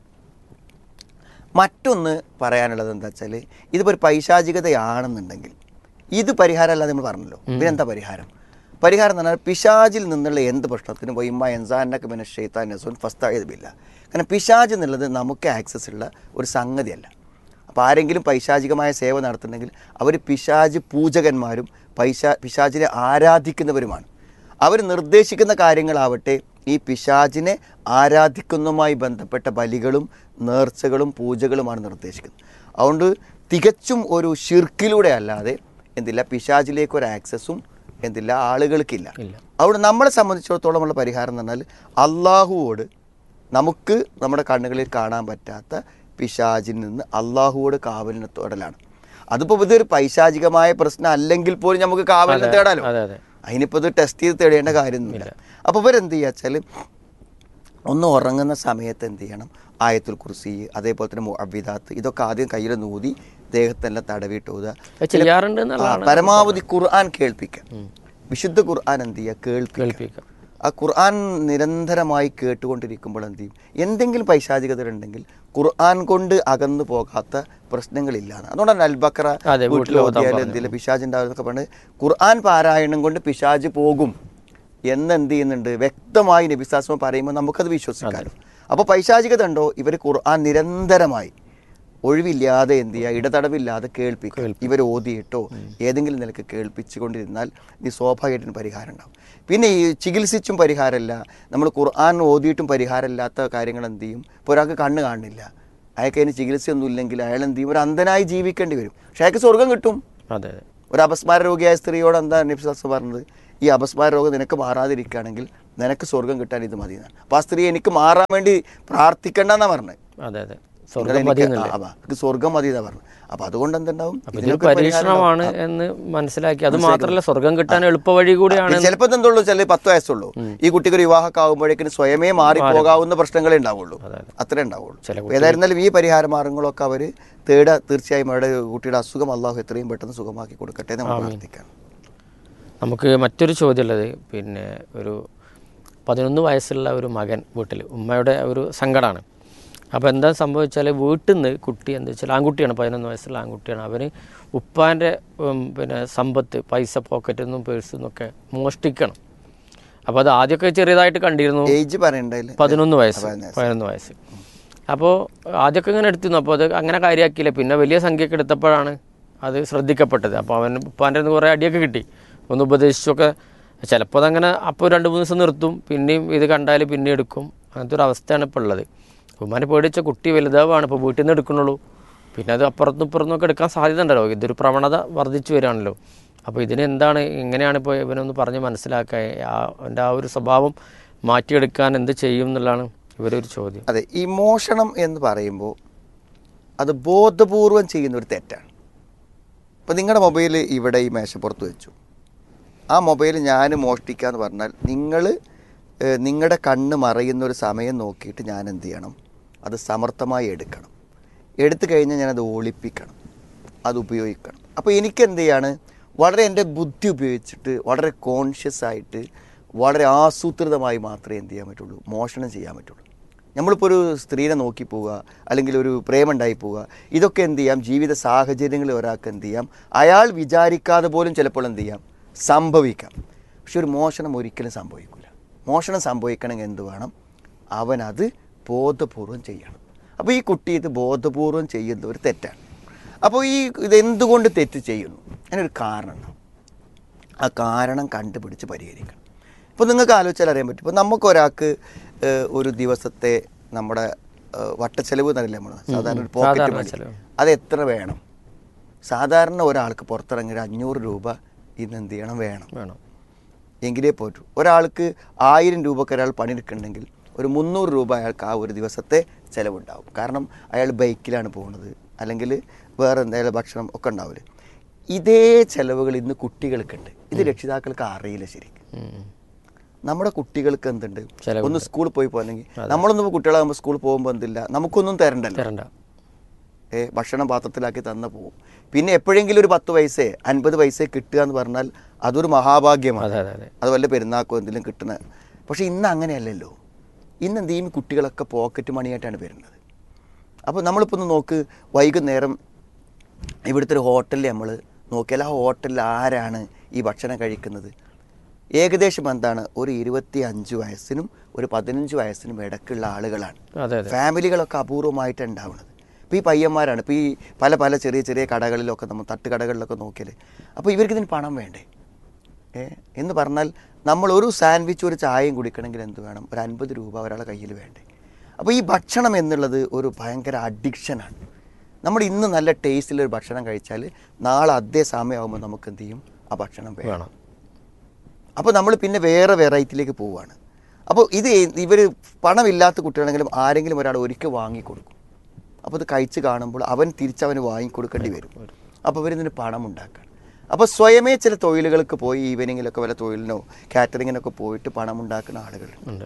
മറ്റൊന്ന് പറയാനുള്ളത് എന്താ വെച്ചാൽ ഇതിപ്പോൾ ഒരു പൈശാചികതയാണെന്നുണ്ടെങ്കിൽ ഇത് പരിഹാരമല്ലാതെ നമ്മൾ പറഞ്ഞല്ലോ ഇതിനെന്താ പരിഹാരം പരിഹാരം എന്ന് പറഞ്ഞാൽ പിശാജിൽ നിന്നുള്ള എന്ത് പ്രശ്നത്തിനും പോയി ഇമ്മ എൻസാനൊക്കെ പിന്നെ ഷെയ്ത്താൻ നസൂൻ ഫസ്തായതുമില്ല കാരണം പിശാജ് എന്നുള്ളത് നമുക്ക് ആക്സസ് ഉള്ള ഒരു സംഗതിയല്ല അപ്പോൾ ആരെങ്കിലും പൈശാചികമായ സേവ നടത്തുന്നുണ്ടെങ്കിൽ അവർ പിശാജ് പൂജകന്മാരും പൈശാ പിശാചിനെ ആരാധിക്കുന്നവരുമാണ് അവർ നിർദ്ദേശിക്കുന്ന കാര്യങ്ങളാവട്ടെ ഈ പിശാചിനെ ആരാധിക്കുന്നതുമായി ബന്ധപ്പെട്ട ബലികളും നേർച്ചകളും പൂജകളുമാണ് നിർദ്ദേശിക്കുന്നത് അതുകൊണ്ട് തികച്ചും ഒരു ഷിർക്കിലൂടെ അല്ലാതെ എന്തില്ല പിശാചിലേക്ക് ഒരു ആക്സസും എന്തില്ല ആളുകൾക്കില്ല
ഇല്ല.
അവിടെ നമ്മളെ സംബന്ധിച്ചിടത്തോളം ഉള്ള പരിഹാരം എന്ന് പറഞ്ഞാൽ അള്ളാഹുവോട് നമുക്ക് നമ്മുടെ കണ്ണുകളിൽ കാണാൻ പറ്റാത്ത പിശാചിൽ നിന്ന് അള്ളാഹുവോട് കാവലിനെ തേടലാണ് അതിപ്പോൾ ഇതൊരു പൈശാചികമായ പ്രശ്നം അല്ലെങ്കിൽ പോലും നമുക്ക് കാവലിനെ
അതെ,
തേടാലോ
അതെ, അതെ.
അതിനിപ്പോൾ ഇത് ടെസ്റ്റ് ചെയ്ത് തേടേണ്ട കാര്യമൊന്നുമില്ല അപ്പോൾ ഇവരെന്ത് ചെയ്യുക വെച്ചാൽ ഒന്ന് ഉറങ്ങുന്ന സമയത്ത് എന്ത് ചെയ്യണം ആയത്തുൽ കുർസി അതേപോലെ തന്നെ മുഅവ്വിദാത്ത് ഇതൊക്കെ ആദ്യം കയ്യിൽ നൂതി ദേഹത്തെല്ലാം തടവിയിട്ട് ഊതുക
അത് ചെയ്യാറുണ്ട്
ആ,
എന്നുള്ളതാണ്
പരമാവധി ഖുർആൻ കേൾപ്പിക്കുക വിശുദ്ധ ഖുർആൻ എന്ത് ചെയ്യുക കേൾപ്പിക്കുക
കേൾപ്പിക്കാം
ആ ഖുർആൻ നിരന്തരമായി കേട്ടുകൊണ്ടിരിക്കുമ്പോൾ എന്ത് ചെയ്യും എന്തെങ്കിലും പൈശാചികത ഉണ്ടെങ്കിൽ ഖുർആൻ കൊണ്ട് അകന്നു പോകാത്ത പ്രശ്നങ്ങളില്ല അതുകൊണ്ടാണ് അൽബക്കറ
അതെ, വീട്ടിൽ
വീട്ടിൽ
ഓതാൻ
ഓതിയാൽ
പറഞ്ഞു.
എന്തെങ്കിലും പിശാജ് ഉണ്ടാകുന്നൊക്കെ പറഞ്ഞ് ഖുർആൻ പാരായണം കൊണ്ട് പിശാജ് പോകും എന്ന് എന്ത് ചെയ്യുന്നുണ്ട് വ്യക്തമായി നബിസാസ്മ പറയുമ്പോൾ നമുക്കത് വിശ്വസിക്കാമല്ലോ അപ്പോൾ പൈശാചികത ഉണ്ടോ ഇവർ ഖുർആൻ നിരന്തരമായി ഒഴിവില്ലാതെ എന്ത് ചെയ്യുക ഇടതടവില്ലാതെ കേൾപ്പിക്കുക ഇവർ ഓതിയിട്ടോ ഏതെങ്കിലും നിലക്ക് കേൾപ്പിച്ചുകൊണ്ടിരുന്നാൽ ഇത് സ്വാഭാവികമായിട്ടും പരിഹാരം ഉണ്ടാവും പിന്നെ ഈ ചികിത്സിച്ചും പരിഹാരമല്ല നമ്മൾ ഖുർആൻ ഓതിയിട്ടും പരിഹാരമില്ലാത്ത കാര്യങ്ങൾ എന്ത് ചെയ്യും ഇപ്പോൾ ഒരാൾക്ക് കണ്ണ് കാണുന്നില്ല അയാൾക്ക് അതിന് ചികിത്സയൊന്നും ഇല്ലെങ്കിൽ അയാൾ എന്ത് ചെയ്യും ഒരു അന്ധനായി ജീവിക്കേണ്ടി വരും പക്ഷെ അയാൾക്ക് സ്വർഗം കിട്ടും
അതെ അതെ
ഒരു അപസ്മാര രോഗിയായ സ്ത്രീയോട് എന്താ നബിസ്വസ് പറഞ്ഞത് ഈ അപസ്മാര രോഗം നിനക്ക് മാറാതിരിക്കുകയാണെങ്കിൽ നിനക്ക് സ്വർഗം കിട്ടാൻ ഇത് മതി എന്നാണ് അപ്പോൾ ആ സ്ത്രീ എനിക്ക് മാറാൻ വേണ്ടി പ്രാർത്ഥിക്കണ്ടെന്നാണ് പറഞ്ഞത്
അതെ അതെ
നിങ്ങൾ
സ്വർഗം
എനിക്ക്
മതി എന്നല്ലേ
ആ, ആ, എനിക്ക് സ്വർഗം മതി എന്നാ പറഞ്ഞു അപ്പോൾ അതുകൊണ്ട് എന്തുണ്ടാവും
അപ്പൊ ഇതൊരു
ഇതിനൊക്കെ ഒരു പരിഹാരം ഉണ്ടാവും.
പരീക്ഷണമാണ് എന്ന് മനസ്സിലാക്കി അത് മാത്രമല്ല സ്വർഗം കിട്ടാൻ എളുപ്പ വഴി കൂടിയാണ്
ചിലപ്പോൾ എന്തുള്ളൂ ചില പത്ത് വയസ്സുള്ളൂ ഈ കുട്ടിക്ക് ഒരു വിവാഹമൊക്കെ ആകുമ്പോഴേക്കും സ്വയമേ മാറി പോകാവുന്ന പ്രശ്നങ്ങളേ ഉണ്ടാവുള്ളൂ അത്രേ ഉണ്ടാവുള്ളൂ
ചില
ഏതായിരുന്നാലും ഈ പരിഹാര മാർഗങ്ങളൊക്കെ അവർ തേടുക തീർച്ചയായും അവരുടെ കുട്ടിയുടെ അസുഖം അള്ളാഹു എത്രയും പെട്ടെന്ന് സുഖമാക്കി കൊടുക്കട്ടെ എന്ന് നമ്മൾ പ്രാർത്ഥിക്കാം
നമുക്ക് മറ്റൊരു ചോദ്യമുള്ളത് പിന്നെ ഒരു പതിനൊന്ന് വയസ്സുള്ള ഒരു മകൻ വീട്ടിൽ ഉമ്മയുടെ ഒരു സങ്കടമാണ് അപ്പോൾ എന്താ സംഭവിച്ചാൽ വീട്ടിൽ നിന്ന് കുട്ടി എന്താ വെച്ചാൽ ആൺകുട്ടിയാണ് പതിനൊന്ന് വയസ്സുള്ള ആൺകുട്ടിയാണ് അവന് ഉപ്പാൻ്റെ ഉം, പിന്നെ സമ്പത്ത് പൈസ പോക്കറ്റിൽ നിന്നും പേഴ്സിൽ നിന്നൊക്കെ മോഷ്ടിക്കണം അപ്പോൾ അത് ആദ്യമൊക്കെ ചെറിയതായിട്ട് കണ്ടിരുന്നു
ഏജ് പറയണ്ടതിൽ
പതിനൊന്ന് വയസ്സ് പതിനൊന്ന് വയസ്സ് അപ്പോൾ ആദ്യമൊക്കെ ഇങ്ങനെ എടുത്തിരുന്നു അപ്പോൾ അത് അങ്ങനെ കാര്യമാക്കിയില്ല പിന്നെ വലിയ സംഖ്യയൊക്കെ എടുത്തപ്പോഴാണ് അത് ശ്രദ്ധിക്കപ്പെട്ടത് അപ്പോൾ അവൻ ഉപ്പാൻ്റെ നിന്ന് കുറേ അടിയൊക്കെ കിട്ടി ഒന്ന് ഉപദേശിച്ചൊക്കെ ചിലപ്പോൾ അതങ്ങനെ അപ്പോൾ രണ്ട് മൂന്ന് ദിവസം നിർത്തും പിന്നെയും ഇത് കണ്ടാൽ പിന്നെ എടുക്കും അങ്ങനത്തെ ഒരു അവസ്ഥയാണ് ഇപ്പോൾ ഉള്ളത് ഉമ്മാനെ പേടിച്ച കുട്ടി വലുതാവാണ് ഇപ്പോൾ വീട്ടിൽ നിന്ന് എടുക്കണുള്ളൂ പിന്നെ അത് അപ്പുറത്തും ഇപ്പുറത്തും ഒക്കെ എടുക്കാൻ സാധ്യത ഉണ്ടല്ലോ ഇതൊരു പ്രവണത വർദ്ധിച്ചു വരികയാണല്ലോ അപ്പോൾ ഇതിന് എന്താണ് എങ്ങനെയാണ് ഇപ്പോൾ ഇവനൊന്ന് പറഞ്ഞ് മനസ്സിലാക്കുക ആ അവൻ്റെ ആ ഒരു സ്വഭാവം മാറ്റിയെടുക്കാൻ എന്ത് ചെയ്യും എന്നുള്ളതാണ് ഇവരൊരു ചോദ്യം
അതെ ഈ മോഷണം എന്ന് പറയുമ്പോൾ അത് ബോധപൂർവം ചെയ്യുന്ന ഒരു തെറ്റാണ് ഇപ്പോൾ നിങ്ങളുടെ മൊബൈൽ ഇവിടെ ഈ മേശപ്പുറത്ത് വെച്ചു ആ മൊബൈൽ ഞാൻ മോഷ്ടിക്കുക എന്ന് പറഞ്ഞാൽ നിങ്ങൾ നിങ്ങളുടെ കണ്ണ് മറയുന്ന ഒരു സമയം നോക്കിയിട്ട് ഞാൻ എന്ത് ചെയ്യണം അത് സമർത്ഥമായി എടുക്കണം എടുത്തു കഴിഞ്ഞാൽ ഞാനത് ഒളിപ്പിക്കണം അത് ഉപയോഗിക്കണം അപ്പോൾ എനിക്ക് എന്ത് ചെയ്യാണ് വളരെ എൻ്റെ ബുദ്ധി ഉപയോഗിച്ചിട്ട് വളരെ കോൺഷ്യസ് ആയിട്ട് വളരെ ആസൂത്രിതമായി മാത്രമേ എന്ത് ചെയ്യാൻ പറ്റുള്ളൂ മോഷണം ചെയ്യാൻ പറ്റുള്ളൂ നമ്മളിപ്പോൾ ഒരു സ്ത്രീനെ നോക്കി പോവുക അല്ലെങ്കിൽ ഒരു പ്രേമുണ്ടായി പോവുക ഇതൊക്കെ എന്ത് ചെയ്യാം ജീവിത സാഹചര്യങ്ങളിൽ ഒരാൾക്ക് എന്ത് ചെയ്യാം അയാൾ വിചാരിക്കാതെ പോലും ചിലപ്പോൾ എന്ത് ചെയ്യാം സംഭവിക്കാം പക്ഷെ ഒരു മോഷണം ഒരിക്കലും സംഭവിക്കില്ല മോഷണം സംഭവിക്കണമെങ്കിൽ എന്ത് വേണം അവനത് ബോധപൂർവം ചെയ്യണം അപ്പോൾ ഈ കുട്ടി ഇത് ബോധപൂർവം ചെയ്യുന്ന ഒരു തെറ്റാണ് അപ്പോൾ ഈ ഇത് എന്തുകൊണ്ട് തെറ്റ് ചെയ്യുന്നു അതിനൊരു കാരണം ഉണ്ടാവും. ആ കാരണം കണ്ടുപിടിച്ച് പരിഹരിക്കണം ഇപ്പോൾ നിങ്ങൾക്ക് ആലോചിച്ചാൽ അറിയാൻ പറ്റും ഇപ്പോൾ നമുക്കൊരാൾക്ക് ഏഹ്, ഒരു ദിവസത്തെ നമ്മുടെ ഏഹ്, വട്ടച്ചെലവ് എന്നറിയില്ല നമ്മൾ സാധാരണ ഒരു പോക്കറ്റ്
സാധാരണ
മണി
ചെലവ്.
അത് എത്ര വേണം സാധാരണ ഒരാൾക്ക് പുറത്തിറങ്ങി ഒരു അഞ്ഞൂറ് രൂപ ഇന്ന് എന്ത് ചെയ്യണം വേണം
വേണം
എങ്കിലേ പോറ്റൂ ഒരാൾക്ക് ആയിരം രൂപക്ക് ഒരാൾ പണിയെടുക്കുന്നുണ്ടെങ്കിൽ ഒരു മുന്നൂറ് രൂപ അയാൾക്ക് ആ ഒരു ദിവസത്തെ ചിലവുണ്ടാവും കാരണം അയാൾ ബൈക്കിലാണ് പോകുന്നത് അല്ലെങ്കിൽ വേറെ എന്തെങ്കിലും ഭക്ഷണം ഒക്കെ ഉണ്ടാവില്ല ഇതേ ചിലവുകൾ ഇന്ന് കുട്ടികൾക്കുണ്ട് ഇത് രക്ഷിതാക്കൾക്ക് അറിയില്ല ശരിക്കും
ഉം.
നമ്മുടെ കുട്ടികൾക്ക് എന്തുണ്ട്
ചിലവുണ്ട്.
ഒന്ന് സ്കൂളിൽ പോയി പോകണമെങ്കിൽ നമ്മളൊന്നും കുട്ടികളാകുമ്പോൾ സ്കൂളിൽ പോകുമ്പോൾ എന്തില്ല നമുക്കൊന്നും തരണ്ടല്ലോ
തരണ്ട
ഏ ഭക്ഷണം പാത്രത്തിലാക്കി തന്ന പോകും പിന്നെ എപ്പോഴെങ്കിലും ഒരു പത്ത് പൈസ അൻപത് പൈസ കിട്ടുക എന്ന് പറഞ്ഞാൽ അതൊരു മഹാഭാഗ്യമാണ്
അതെ അതെ അതെ
അത് വല്ല പെരുന്നാക്കോ എന്തെങ്കിലും കിട്ടണ പക്ഷേ ഇന്ന് അങ്ങനെയല്ലല്ലോ ഇന്ന് എന്ത് ചെയ്യും കുട്ടികളൊക്കെ പോക്കറ്റ് മണിയായിട്ടാണ് വരുന്നത് അപ്പോൾ നമ്മളിപ്പോൾ ഒന്ന് നോക്ക് വൈകുന്നേരം ഇവിടുത്തെ ഒരു ഹോട്ടലിൽ നമ്മൾ നോക്കിയാൽ ആ ഹോട്ടലിൽ ആരാണ് ഈ ഭക്ഷണം കഴിക്കുന്നത് ഏകദേശം എന്താണ് ഒരു ഇരുപത്തി അഞ്ച് വയസ്സിനും ഒരു പതിനഞ്ച് വയസ്സിനും ഇടയ്ക്കുള്ള ആളുകളാണ്
അതെ അതെ
ഫാമിലികളൊക്കെ അപൂർവമായിട്ട് ഉണ്ടാവുന്നത് ഇപ്പോൾ ഈ പയ്യന്മാരാണ് ഇപ്പോൾ ഈ പല പല ചെറിയ ചെറിയ കടകളിലൊക്കെ നമ്മൾ തട്ടുകടകളിലൊക്കെ നോക്കിയാൽ അപ്പോൾ ഇവർക്ക് ഇതിന് പണം വേണ്ടേ ഏ എന്ന് പറഞ്ഞാൽ നമ്മൾ ഒരു സാൻഡ്വിച്ച് ഒരു ചായയും കുടിക്കണമെങ്കിൽ എന്ത് വേണം ഒരു അൻപത് രൂപ ഒരാളെ കയ്യിൽ വേണ്ടേ അപ്പോൾ ഈ ഭക്ഷണം എന്നുള്ളത് ഒരു ഭയങ്കര അഡിക്ഷനാണ് നമ്മൾ ഇന്ന് നല്ല ടേസ്റ്റിലൊരു ഭക്ഷണം കഴിച്ചാൽ നാളെ അതേ സമയമാകുമ്പോൾ നമുക്ക് എന്ത് ചെയ്യും ആ ഭക്ഷണം വേണം
വേണം
അപ്പോൾ നമ്മൾ പിന്നെ വേറെ വെറൈറ്റിയിലേക്ക് പോവുകയാണ് അപ്പോൾ ഇത് ഇവർ പണമില്ലാത്ത കുട്ടികളാണെങ്കിലും ആരെങ്കിലും ഒരാൾ ഒരിക്കൽ വാങ്ങിക്കൊടുക്കും അപ്പോൾ ഇത് കഴിച്ച് കാണുമ്പോൾ അവൻ തിരിച്ചവന് വാങ്ങിക്കൊടുക്കേണ്ടി വരും അപ്പോൾ ഇവരിതിന് പണം ഉണ്ടാക്കണം അപ്പോൾ സ്വയമേ ചില തൊഴിലുകൾക്ക് പോയി ഈവനിങ്ങിലൊക്കെ വല്ല തൊഴിലിനോ കാറ്ററിങ്ങിനൊക്കെ പോയിട്ട് പണം ഉണ്ടാക്കുന്ന ആളുകളുണ്ട്
ഉണ്ട്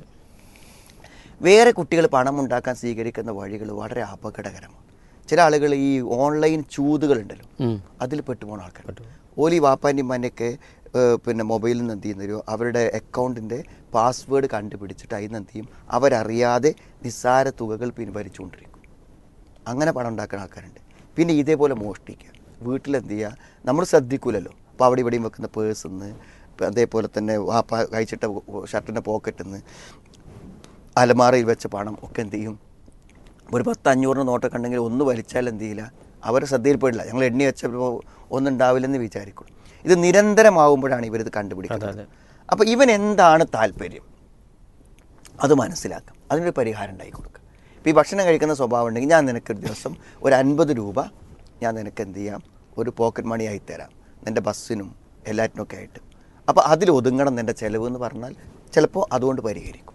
വേറെ കുട്ടികൾ പണം ഉണ്ടാക്കാൻ സ്വീകരിക്കുന്ന വഴികൾ വളരെ അപകടകരമാണ് ചില ആളുകൾ ഈ ഓൺലൈൻ ചൂതുകളുണ്ടല്ലോ
ഉം.
അതിൽ പെട്ടുപോകുന്ന ആൾക്കാർ ഓലി വാപ്പാൻ്റെയും മന്നൊക്കെ പിന്നെ മൊബൈലിൽ നിന്ന് എന്ത് ചെയ്യുന്നൊരു അവരുടെ അക്കൗണ്ടിൻ്റെ പാസ്വേഡ് കണ്ടുപിടിച്ചിട്ട് അതിൽ നിന്ന് എന്ത് ചെയ്യും അവരറിയാതെ നിസ്സാര തുകകൾ പിൻവലിച്ചുകൊണ്ടിരിക്കും അങ്ങനെ പണം ഉണ്ടാക്കുന്ന ആൾക്കാരുണ്ട് പിന്നെ ഇതേപോലെ മോഷ്ടിക്കുക വീട്ടിലെന്ത് ചെയ്യുക നമ്മൾ ശ്രദ്ധിക്കൂലല്ലോ അപ്പോൾ അവിടെ ഇവിടെയും വെക്കുന്ന പേഴ്സിൽ നിന്ന് അതേപോലെ തന്നെ വാപ്പ കഴിച്ചിട്ട ഷർട്ടിൻ്റെ പോക്കറ്റിൽ നിന്ന് അലമാറയിൽ വെച്ച പണം ഒക്കെ എന്ത് ചെയ്യും ഒരു പത്ത് അഞ്ഞൂറിന് നോട്ടൊക്കെ ഉണ്ടെങ്കിൽ ഒന്ന് വലിച്ചാൽ എന്ത് ചെയ്യില്ല അവരെ ശ്രദ്ധയിൽപ്പെടില്ല ഞങ്ങൾ എണ്ണി വെച്ചപ്പോൾ ഒന്നും ഉണ്ടാവില്ലെന്ന് വിചാരിക്കും ഇത് നിരന്തരമാവുമ്പോഴാണ് ഇവരിത് കണ്ടുപിടിക്കുന്നത്
അതെ.
അപ്പോൾ ഇവൻ എന്താണ് താല്പര്യം അത് മനസ്സിലാക്കാം അതിനൊരു പരിഹാരം ഉണ്ടാക്കി കൊടുക്കുക ഇപ്പോൾ ഈ ഭക്ഷണം കഴിക്കുന്ന സ്വഭാവം ഉണ്ടെങ്കിൽ ഞാൻ നിനക്ക് ഒരു ദിവസം ഒരു അൻപത് രൂപ ഞാൻ നിനക്ക് എന്ത് ചെയ്യാം ഒരു പോക്കറ്റ് മണി ആയി തരാം നിൻ്റെ ബസ്സിനും എല്ലാറ്റിനൊക്കെ ആയിട്ട് അപ്പോൾ അതിൽ ഒതുങ്ങണം നിൻ്റെ ചിലവ് എന്ന് പറഞ്ഞാൽ ചിലപ്പോൾ അതുകൊണ്ട് പരിഹരിക്കും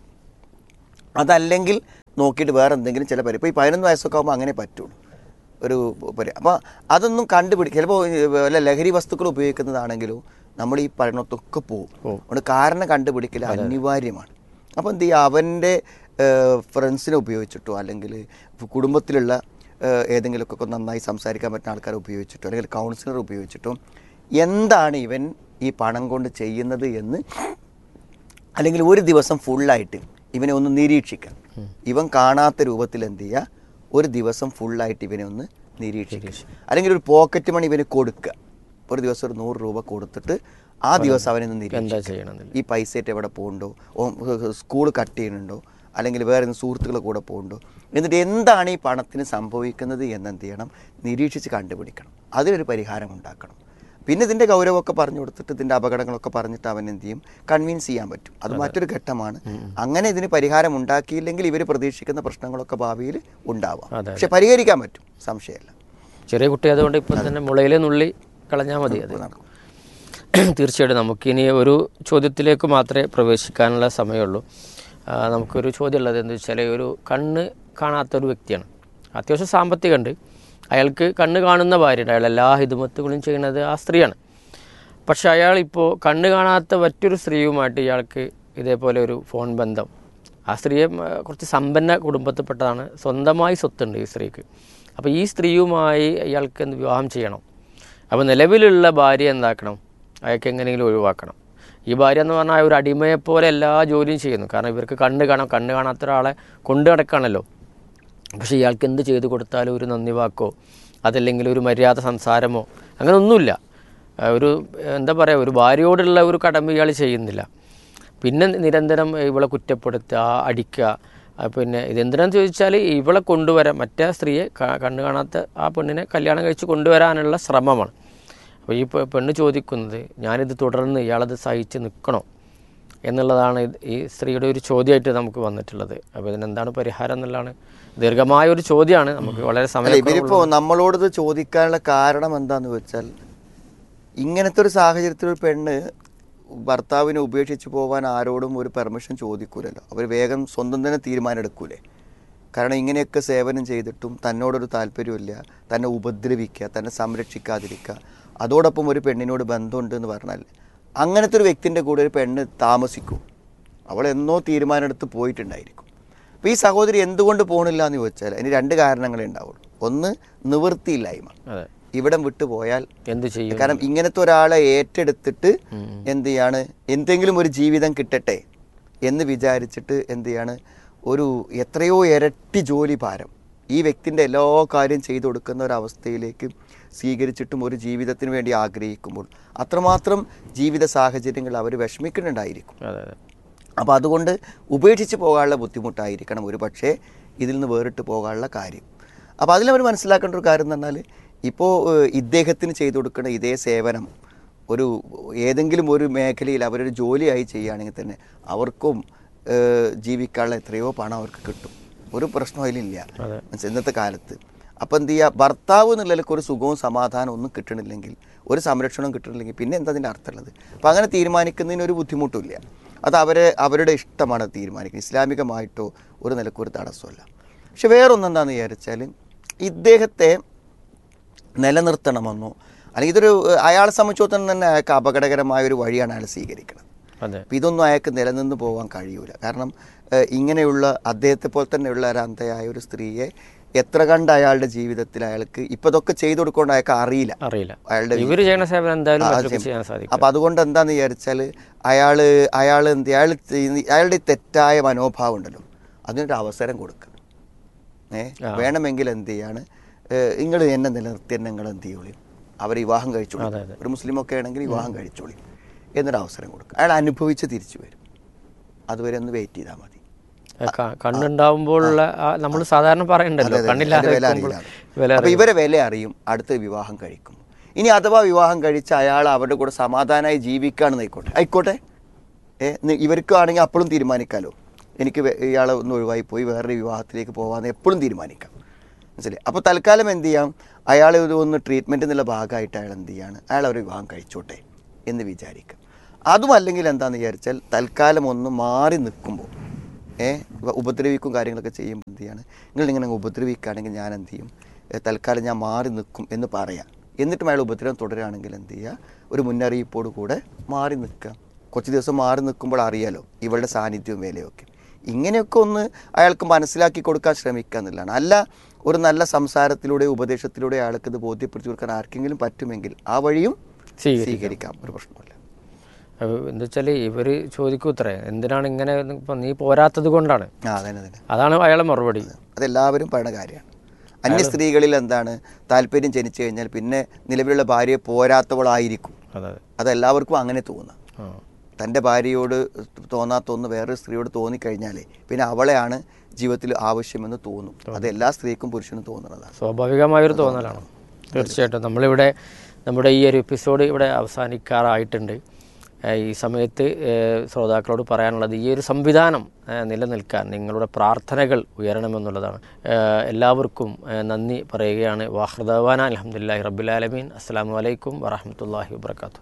അതല്ലെങ്കിൽ നോക്കിയിട്ട് വേറെ എന്തെങ്കിലും ചില പരി ഇപ്പോൾ ഈ പതിനൊന്ന് വയസ്സൊക്കെ ആകുമ്പോൾ അങ്ങനെ പറ്റുള്ളൂ ഒരു പരി അപ്പോൾ അതൊന്നും കണ്ടുപിടി ചിലപ്പോൾ വല്ല ലഹരി വസ്തുക്കൾ ഉപയോഗിക്കുന്നതാണെങ്കിലും നമ്മൾ ഈ പഠനത്തൊക്കെ പോകും അതുകൊണ്ട് കാരണം കണ്ടുപിടിക്കൽ അനിവാര്യമാണ് അപ്പോൾ എന്ത് ചെയ്യുക അവൻ്റെ ഫ്രണ്ട്സിനെ ഉപയോഗിച്ചിട്ടോ അല്ലെങ്കിൽ കുടുംബത്തിലുള്ള ഏഹ്, ഏതെങ്കിലുമൊക്കെ നന്നായി സംസാരിക്കാൻ പറ്റുന്ന ആൾക്കാരെ ഉപയോഗിച്ചിട്ടോ അല്ലെങ്കിൽ കൗൺസിലർ ഉപയോഗിച്ചിട്ടോ എന്താണ് ഇവൻ ഈ പണം കൊണ്ട് ചെയ്യുന്നത് എന്ന് അല്ലെങ്കിൽ ഒരു ദിവസം ഫുള്ളായിട്ട് ഇവനെ ഒന്ന് നിരീക്ഷിക്കാം ഇവൻ കാണാത്ത രൂപത്തിൽ എന്ത് ചെയ്യുക ഒരു ദിവസം ഫുള്ളായിട്ട് ഇവനെ ഒന്ന് നിരീക്ഷിക്കുക അല്ലെങ്കിൽ ഒരു പോക്കറ്റ് മണി ഇവന് കൊടുക്കുക ഒരു ദിവസം ഒരു നൂറ് രൂപ കൊടുത്തിട്ട് ആ ദിവസം അവനെ ഒന്ന്
എന്താ
നിരീക്ഷിക്കുക
ചെയ്യണമെന്നില്ല
ഈ പൈസയായിട്ട് എവിടെ പോകുന്നുണ്ടോ ഓ സ്കൂൾ കട്ട് ചെയ്യുന്നുണ്ടോ അല്ലെങ്കിൽ വേറെ ഏതെങ്കിലും സുഹൃത്തുക്കളെ കൂടെ പോകുന്നുണ്ടോ എന്നിട്ട് എന്താണ് ഈ പണത്തിന് സംഭവിക്കുന്നത് എന്ന് എന്ത് ചെയ്യണം നിരീക്ഷിച്ച് കണ്ടുപിടിക്കണം അതിനൊരു പരിഹാരം ഉണ്ടാക്കണം പിന്നെ ഇതിൻ്റെ ഗൗരവമൊക്കെ പറഞ്ഞു കൊടുത്തിട്ട് ഇതിൻ്റെ അപകടങ്ങളൊക്കെ പറഞ്ഞിട്ട് അവൻ എന്ത് ചെയ്യും കൺവിൻസ് ചെയ്യാൻ പറ്റും അത് മറ്റൊരു ഘട്ടമാണ് അങ്ങനെ ഇതിന് പരിഹാരം ഉണ്ടാക്കിയില്ലെങ്കിൽ ഇവർ പ്രതീക്ഷിക്കുന്ന പ്രശ്നങ്ങളൊക്കെ ഭാവിയിൽ ഉണ്ടാവാം
അതെ,
പക്ഷെ പരിഹരിക്കാൻ പറ്റും സംശയമല്ല
ചെറിയ കുട്ടി അതുകൊണ്ട് ഇപ്പം തന്നെ മുളയിൽ നുള്ളി കളഞ്ഞാൽ മതി അത്
നടക്കും
തീർച്ചയായിട്ടും നമുക്കിനി ഒരു ചോദ്യത്തിലേക്ക് മാത്രമേ പ്രവേശിക്കാനുള്ള സമയമുള്ളൂ ആ, നമുക്കൊരു ചോദ്യമുള്ളത് എന്താ വെച്ചാൽ ഒരു കണ്ണ് കാണാത്ത ഒരു വ്യക്തിയാണ് അത്യാവശ്യം സാമ്പത്തികമുണ്ട് അയാൾക്ക് കണ്ണ് കാണുന്ന ഭാര്യയുണ്ട് അയാൾ എല്ലാ ഹിതുമത്തുകളും ചെയ്യുന്നത് ആ സ്ത്രീയാണ് പക്ഷെ അയാൾ ഇപ്പോൾ കണ്ണ് കാണാത്ത മറ്റൊരു സ്ത്രീയുമായിട്ട് ഇയാൾക്ക് ഇതേപോലെ ഒരു ഫോൺ ബന്ധം ആ സ്ത്രീയെ ഉം, കുറച്ച് സമ്പന്ന കുടുംബത്തിൽപ്പെട്ടതാണ് സ്വന്തമായി സ്വത്തുണ്ട് ഈ സ്ത്രീക്ക് അപ്പോൾ ഈ സ്ത്രീയുമായി ഇയാൾക്ക് എന്ത് വിവാഹം ചെയ്യണം അപ്പോൾ നിലവിലുള്ള ഭാര്യ എന്താക്കണം അയാൾക്ക് എങ്ങനെയെങ്കിലും ഒഴിവാക്കണം ഈ ഭാര്യ എന്ന് പറഞ്ഞാൽ ഒരു അടിമയെപ്പോലെ എല്ലാ ജോലിയും ചെയ്യുന്നു കാരണം ഇവർക്ക് കണ്ണ് കാണാം കണ്ണ് കാണാത്ത ഒരാളെ കൊണ്ടു നടക്കുകയാണല്ലോ പക്ഷേ ഇയാൾക്ക് എന്ത് ചെയ്തു കൊടുത്താലും ഒരു നന്ദി വാക്കോ അതല്ലെങ്കിൽ ഒരു മര്യാദ സംസാരമോ അങ്ങനെ ഒന്നുമില്ല ആ, ഒരു എന്താ പറയുക ഒരു ഭാര്യയോടുള്ള ഒരു കടമ ഇയാൾ ചെയ്യുന്നില്ല പിന്നെ നിരന്തരം ഇവളെ കുറ്റപ്പെടുത്തുക അടിക്കുക ആ, പിന്നെ ഇതെന്തിനാന്ന് ചോദിച്ചാൽ ഇവളെ കൊണ്ടുവരാൻ മറ്റേ സ്ത്രീയെ ക- കണ്ണ് കാണാത്ത ആ പെണ്ണിനെ കല്യാണം കഴിച്ച് കൊണ്ടുവരാനുള്ള ശ്രമമാണ് അപ്പോൾ ഈ പെ- പെണ്ണ് ചോദിക്കുന്നത് ഞാനിത് തുടർന്ന് ഇയാളത് സഹിച്ച് നിൽക്കണോ എന്നുള്ളതാണ് ഇത് ഈ സ്ത്രീയുടെ ഒരു ചോദ്യമായിട്ട് നമുക്ക് വന്നിട്ടുള്ളത് അപ്പോൾ ഇതിനെന്താണ് പരിഹാരം എന്നുള്ളതാണ് ദീർഘമായ ഒരു ചോദ്യമാണ് നമുക്ക് വളരെ
അല്ല
സമയം
ഇവരിപ്പോ നമ്മളോട് ഇത് ചോദിക്കാനുള്ള കാരണം എന്താന്ന് വെച്ചാൽ ഇങ്ങനത്തെ ഒരു സാഹചര്യത്തിൽ ഒരു പെണ്ണ് ഭർത്താവിനെ ഉപേക്ഷിച്ച് പോകാൻ ആരോടും ഒരു പെർമിഷൻ ചോദിക്കൂലല്ലോ അവർ വേഗം സ്വന്തം തന്നെ തീരുമാനം എടുക്കൂലേ കാരണം ഇങ്ങനെയൊക്കെ സേവനം ചെയ്തിട്ടും തന്നോടൊരു താല്പര്യമില്ല തന്നെ ഉപദ്രവിക്കുക തന്നെ സംരക്ഷിക്കാതിരിക്കുക അതോടൊപ്പം ഒരു പെണ്ണിനോട് ബന്ധമുണ്ട് എന്ന് പറഞ്ഞാൽ അങ്ങനത്തെ ഒരു വ്യക്തിൻ്റെ കൂടെ ഒരു പെണ്ണ് താമസിക്കും അവൾ എന്നോ തീരുമാനമെടുത്ത് പോയിട്ടുണ്ടായിരിക്കും അപ്പോൾ ഈ സഹോദരി എന്തുകൊണ്ട് പോകണില്ല എന്ന് ചോദിച്ചാൽ അതിന് രണ്ട് കാരണങ്ങളേ ഉണ്ടാവുള്ളൂ ഒന്ന് നിവൃത്തിയില്ലായ്മ
അതെ
ഇവിടം വിട്ടു പോയാൽ
എന്ത് ചെയ്യും
കാരണം ഇങ്ങനത്തെ ഒരാളെ ഏറ്റെടുത്തിട്ട് എന്ത് ചെയ്യാണ് എന്തെങ്കിലും ഒരു ജീവിതം കിട്ടട്ടെ എന്ന് വിചാരിച്ചിട്ട് എന്ത് ചെയ്യാണ് ഒരു എത്രയോ ഇരട്ടി ജോലി ഭാരം ഈ വ്യക്തിൻ്റെ എല്ലാ കാര്യം ചെയ്തു കൊടുക്കുന്ന ഒരവസ്ഥയിലേക്ക് സ്വീകരിച്ചിട്ടും ഒരു ജീവിതത്തിന് വേണ്ടി ആഗ്രഹിക്കുമ്പോൾ അത്രമാത്രം ജീവിത സാഹചര്യങ്ങൾ അവർ വിഷമിക്കുന്നുണ്ടായിരിക്കും
അതെ അതെ
അപ്പോൾ അതുകൊണ്ട് ഉപേക്ഷിച്ച് പോകാനുള്ള ബുദ്ധിമുട്ടായിരിക്കണം ഒരു പക്ഷേ ഇതിൽ നിന്ന് വേറിട്ട് പോകാനുള്ള കാര്യം അപ്പോൾ അതിലവർ മനസ്സിലാക്കേണ്ട ഒരു കാര്യം എന്ന് പറഞ്ഞാൽ ഇപ്പോൾ ഏഹ്, ഇദ്ദേഹത്തിന് ചെയ്തു കൊടുക്കുന്ന ഇതേ സേവനം ഒരു ഏതെങ്കിലും ഒരു മേഖലയിൽ അവരൊരു ജോലിയായി ചെയ്യുകയാണെങ്കിൽ തന്നെ അവർക്കും ഏഹ്, ജീവിക്കാനുള്ള എത്രയോ പണം അവർക്ക് കിട്ടും ഒരു പ്രശ്നം അതിലില്ല
അതെ.
മനസ്സിലായോ? ഇന്നത്തെ കാലത്ത് അപ്പം എന്ത് ചെയ്യുക ഭർത്താവ് എന്നുള്ളതിലേക്ക് ഒരു സുഖവും സമാധാനവും ഒന്നും കിട്ടണില്ലെങ്കിൽ ഒരു സംരക്ഷണവും കിട്ടണില്ലെങ്കിൽ പിന്നെ എന്താ അതിൻ്റെ അർത്ഥമുള്ളത് അപ്പം അങ്ങനെ തീരുമാനിക്കുന്നതിന് ഒരു ബുദ്ധിമുട്ടില്ല അത് അവരെ അവരുടെ ഇഷ്ടമാണ് അത് തീരുമാനിക്കുന്നത് ഇസ്ലാമികമായിട്ടോ ഒരു നിലക്കും ഒരു തടസ്സമല്ല പക്ഷെ വേറൊന്നെന്താണെന്ന് വിചാരിച്ചാൽ ഇദ്ദേഹത്തെ നിലനിർത്തണമെന്നോ അല്ലെങ്കിൽ ഇതൊരു അയാളെ സംബന്ധിച്ചിടത്തോളം തന്നെ അയാൾക്ക് അപകടകരമായ ഒരു വഴിയാണ് അയാൾ സ്വീകരിക്കുന്നത്
അതെ
അപ്പം ഇതൊന്നും അയാൾക്ക് നിലനിന്ന് പോകാൻ കഴിയൂല കാരണം ഏഹ്, ഇങ്ങനെയുള്ള അദ്ദേഹത്തെ പോലെ തന്നെയുള്ള ഒരു അന്ധയായ ഒരു സ്ത്രീയെ എത്ര കണ്ട് അയാളുടെ ജീവിതത്തിൽ അയാൾക്ക് ഇപ്പം ഇതൊക്കെ ചെയ്തു കൊടുക്കൊണ്ട് അയാൾക്ക് അറിയില്ല
അറിയില്ല
അയാളുടെ
ഇവർ ചെയ്യുന്ന സേവനം എന്തായാലും
ആ,
മറ്റൊക്കെ
ചെയ്യും.
ചെയ്യാൻ സാധിക്കും
അപ്പം അതുകൊണ്ട് എന്താന്ന് വിചാരിച്ചാൽ അയാൾ അയാൾ എന്ത് അയാൾ ചെയ്യുന്ന- അയാളുടെ ഈ തെറ്റായ മനോഭാവം ഉണ്ടല്ലോ അതിനൊരു അവസരം കൊടുക്കുക ഏ വേണമെങ്കിൽ എന്ത് ചെയ്യാണ് നിങ്ങൾ എന്നെ നിലനിർത്തി എന്നെ നിങ്ങൾ എന്ത് ചെയ്യോളി അവർ വിവാഹം കഴിച്ചോളി
അതെ, അതെ.
ഒരു മുസ്ലിം ഒക്കെ ആണെങ്കിൽ വിവാഹം കഴിച്ചോളി എന്നൊരു അവസരം കൊടുക്കുക അയാൾ അനുഭവിച്ച് തിരിച്ചു വരും അതുവരെ ഒന്ന് വെയിറ്റ് ചെയ്താൽ മതി
ക- കണ്ണുണ്ടാവുമ്പോഴുള്ള നമ്മൾ സാധാരണ പറയണ്ടല്ലോ
അതെ, അതെ,
കണ്ണില്ലാതെ
അതിന്റെ വില
ഇരിക്കുമ്പോൾ
അറിയില്ല
വില
അപ്പൊ ഇവരെ വില അറിയും അടുത്ത വിവാഹം കഴിക്കും ഇനി അഥവാ വിവാഹം കഴിച്ച് അയാൾ അവരുടെ കൂടെ സമാധാനമായി ജീവിക്കുകയാണെന്ന് ആയിക്കോട്ടെ ആയിക്കോട്ടെ ഏ നി- ഇവർക്കാണെങ്കിൽ അപ്പോഴും തീരുമാനിക്കാമല്ലോ എനിക്ക് വേ- ഇയാളെ ഒന്ന് ഒഴിവായി പോയി വേറൊരു വിവാഹത്തിലേക്ക് പോകാമെന്ന് എപ്പോഴും തീരുമാനിക്കാം മനസ്സിലായി അപ്പോൾ തൽക്കാലം എന്ത് ചെയ്യാം അയാൾ ഒരു ഒന്ന് ട്രീറ്റ്മെൻറ്റ് എന്നുള്ള ഭാഗമായിട്ട് അയാൾ എന്ത് ചെയ്യാണ് അയാൾ ഒരു വിവാഹം കഴിച്ചോട്ടെ എന്ന് വിചാരിക്കുക അതും അല്ലെങ്കിൽ എന്താണെന്ന് വിചാരിച്ചാൽ തൽക്കാലം ഒന്ന് മാറി നിൽക്കുമ്പോൾ ഏ ഇവ ഉപദ്രവിക്കും കാര്യങ്ങളൊക്കെ ചെയ്യുമ്പോൾ എന്ത് ചെയ്യാണ് നിങ്ങൾ ഇങ്ങനെ അങ്ങ് ഉപദ്രവിക്കുകയാണെങ്കിൽ ഞാൻ എന്ത് ചെയ്യും ഏ, തൽക്കാലം ഞാൻ മാറി നിൽക്കും എന്ന് പറയാം എന്നിട്ടും അയാൾ ഉപദ്രവം തുടരുകയാണെങ്കിൽ എന്ത് ചെയ്യുക ഒരു മുന്നറിയിപ്പോട് കൂടെ മാറി നിൽക്കുക കുറച്ച് ദിവസം മാറി നിൽക്കുമ്പോൾ അറിയാലോ ഇവളുടെ സാന്നിധ്യവും വിലയൊക്കെ ഇങ്ങനെയൊക്കെ ഒന്ന് അയാൾക്ക് മനസ്സിലാക്കി കൊടുക്കാൻ ശ്രമിക്കുക എന്നുള്ളതാണ് അല്ല ഒരു നല്ല സംസാരത്തിലൂടെ ഉപദേശത്തിലൂടെ അയാൾക്ക് ഇത് ബോധ്യപ്പെടുത്തി കൊടുക്കാൻ ആർക്കെങ്കിലും പറ്റുമെങ്കിൽ ആ വഴിയും
സ്വീകരിക്കാം.
സ്വീകരിക്കാം ഒരു പ്രശ്നമില്ല
അത് എന്താ വെച്ചാൽ ഇവർ ചോദിക്കും ഉത്തരേ എന്തിനാണ് ഇങ്ങനെ ഇപ്പം നീ പോരാത്തത് കൊണ്ടാണ്
ആ അതന്നെ അതന്നെ
അതാണ് അയാളെ മറുപടി
അതെല്ലാവരും പറയുന്ന കാര്യമാണ് അന്യ സ്ത്രീകളിൽ എന്താണ് താല്പര്യം ജനിച്ചു കഴിഞ്ഞാൽ പിന്നെ നിലവിലുള്ള ഭാര്യയെ പോരാത്തവളായിരിക്കും
അതെ
അതെല്ലാവർക്കും അങ്ങനെ തോന്നുക
ആ
തൻ്റെ ഭാര്യയോട് തോന്നാത്ത ഒന്ന് വേറൊരു സ്ത്രീയോട് തോന്നിക്കഴിഞ്ഞാലേ പിന്നെ അവളെയാണ് ജീവിതത്തിൽ ആവശ്യമെന്ന് തോന്നും അത് എല്ലാ സ്ത്രീക്കും പുരുഷനും തോന്നുന്നതാണ്
സ്വാഭാവികമായൊരു തോന്നലാണ് തീർച്ചയായിട്ടും നമ്മളിവിടെ നമ്മുടെ ഈ ഒരു എപ്പിസോഡ് ഇവിടെ അവസാനിക്കാറായിട്ടുണ്ട് ഏഹ് ഈ സമയത്ത് ഏഹ് ശ്രോതാക്കളോട് പറയാനുള്ളത് ഈ ഒരു സംവിധാനം ഏഹ് നിലനിൽക്കാൻ നിങ്ങളുടെ പ്രാർത്ഥനകൾ ഉയരണമെന്നുള്ളതാണ് ഏഹ് എല്ലാവർക്കും ഏഹ് നന്ദി പറയുകയാണ് വാഹൃദവാന അലഹമുല്ലാഹി റബ്ബുലാലമീൻ അസ്സാം വലൈക്കും വറഹമത്തല്ലാഹി വാബർക്കാത്തു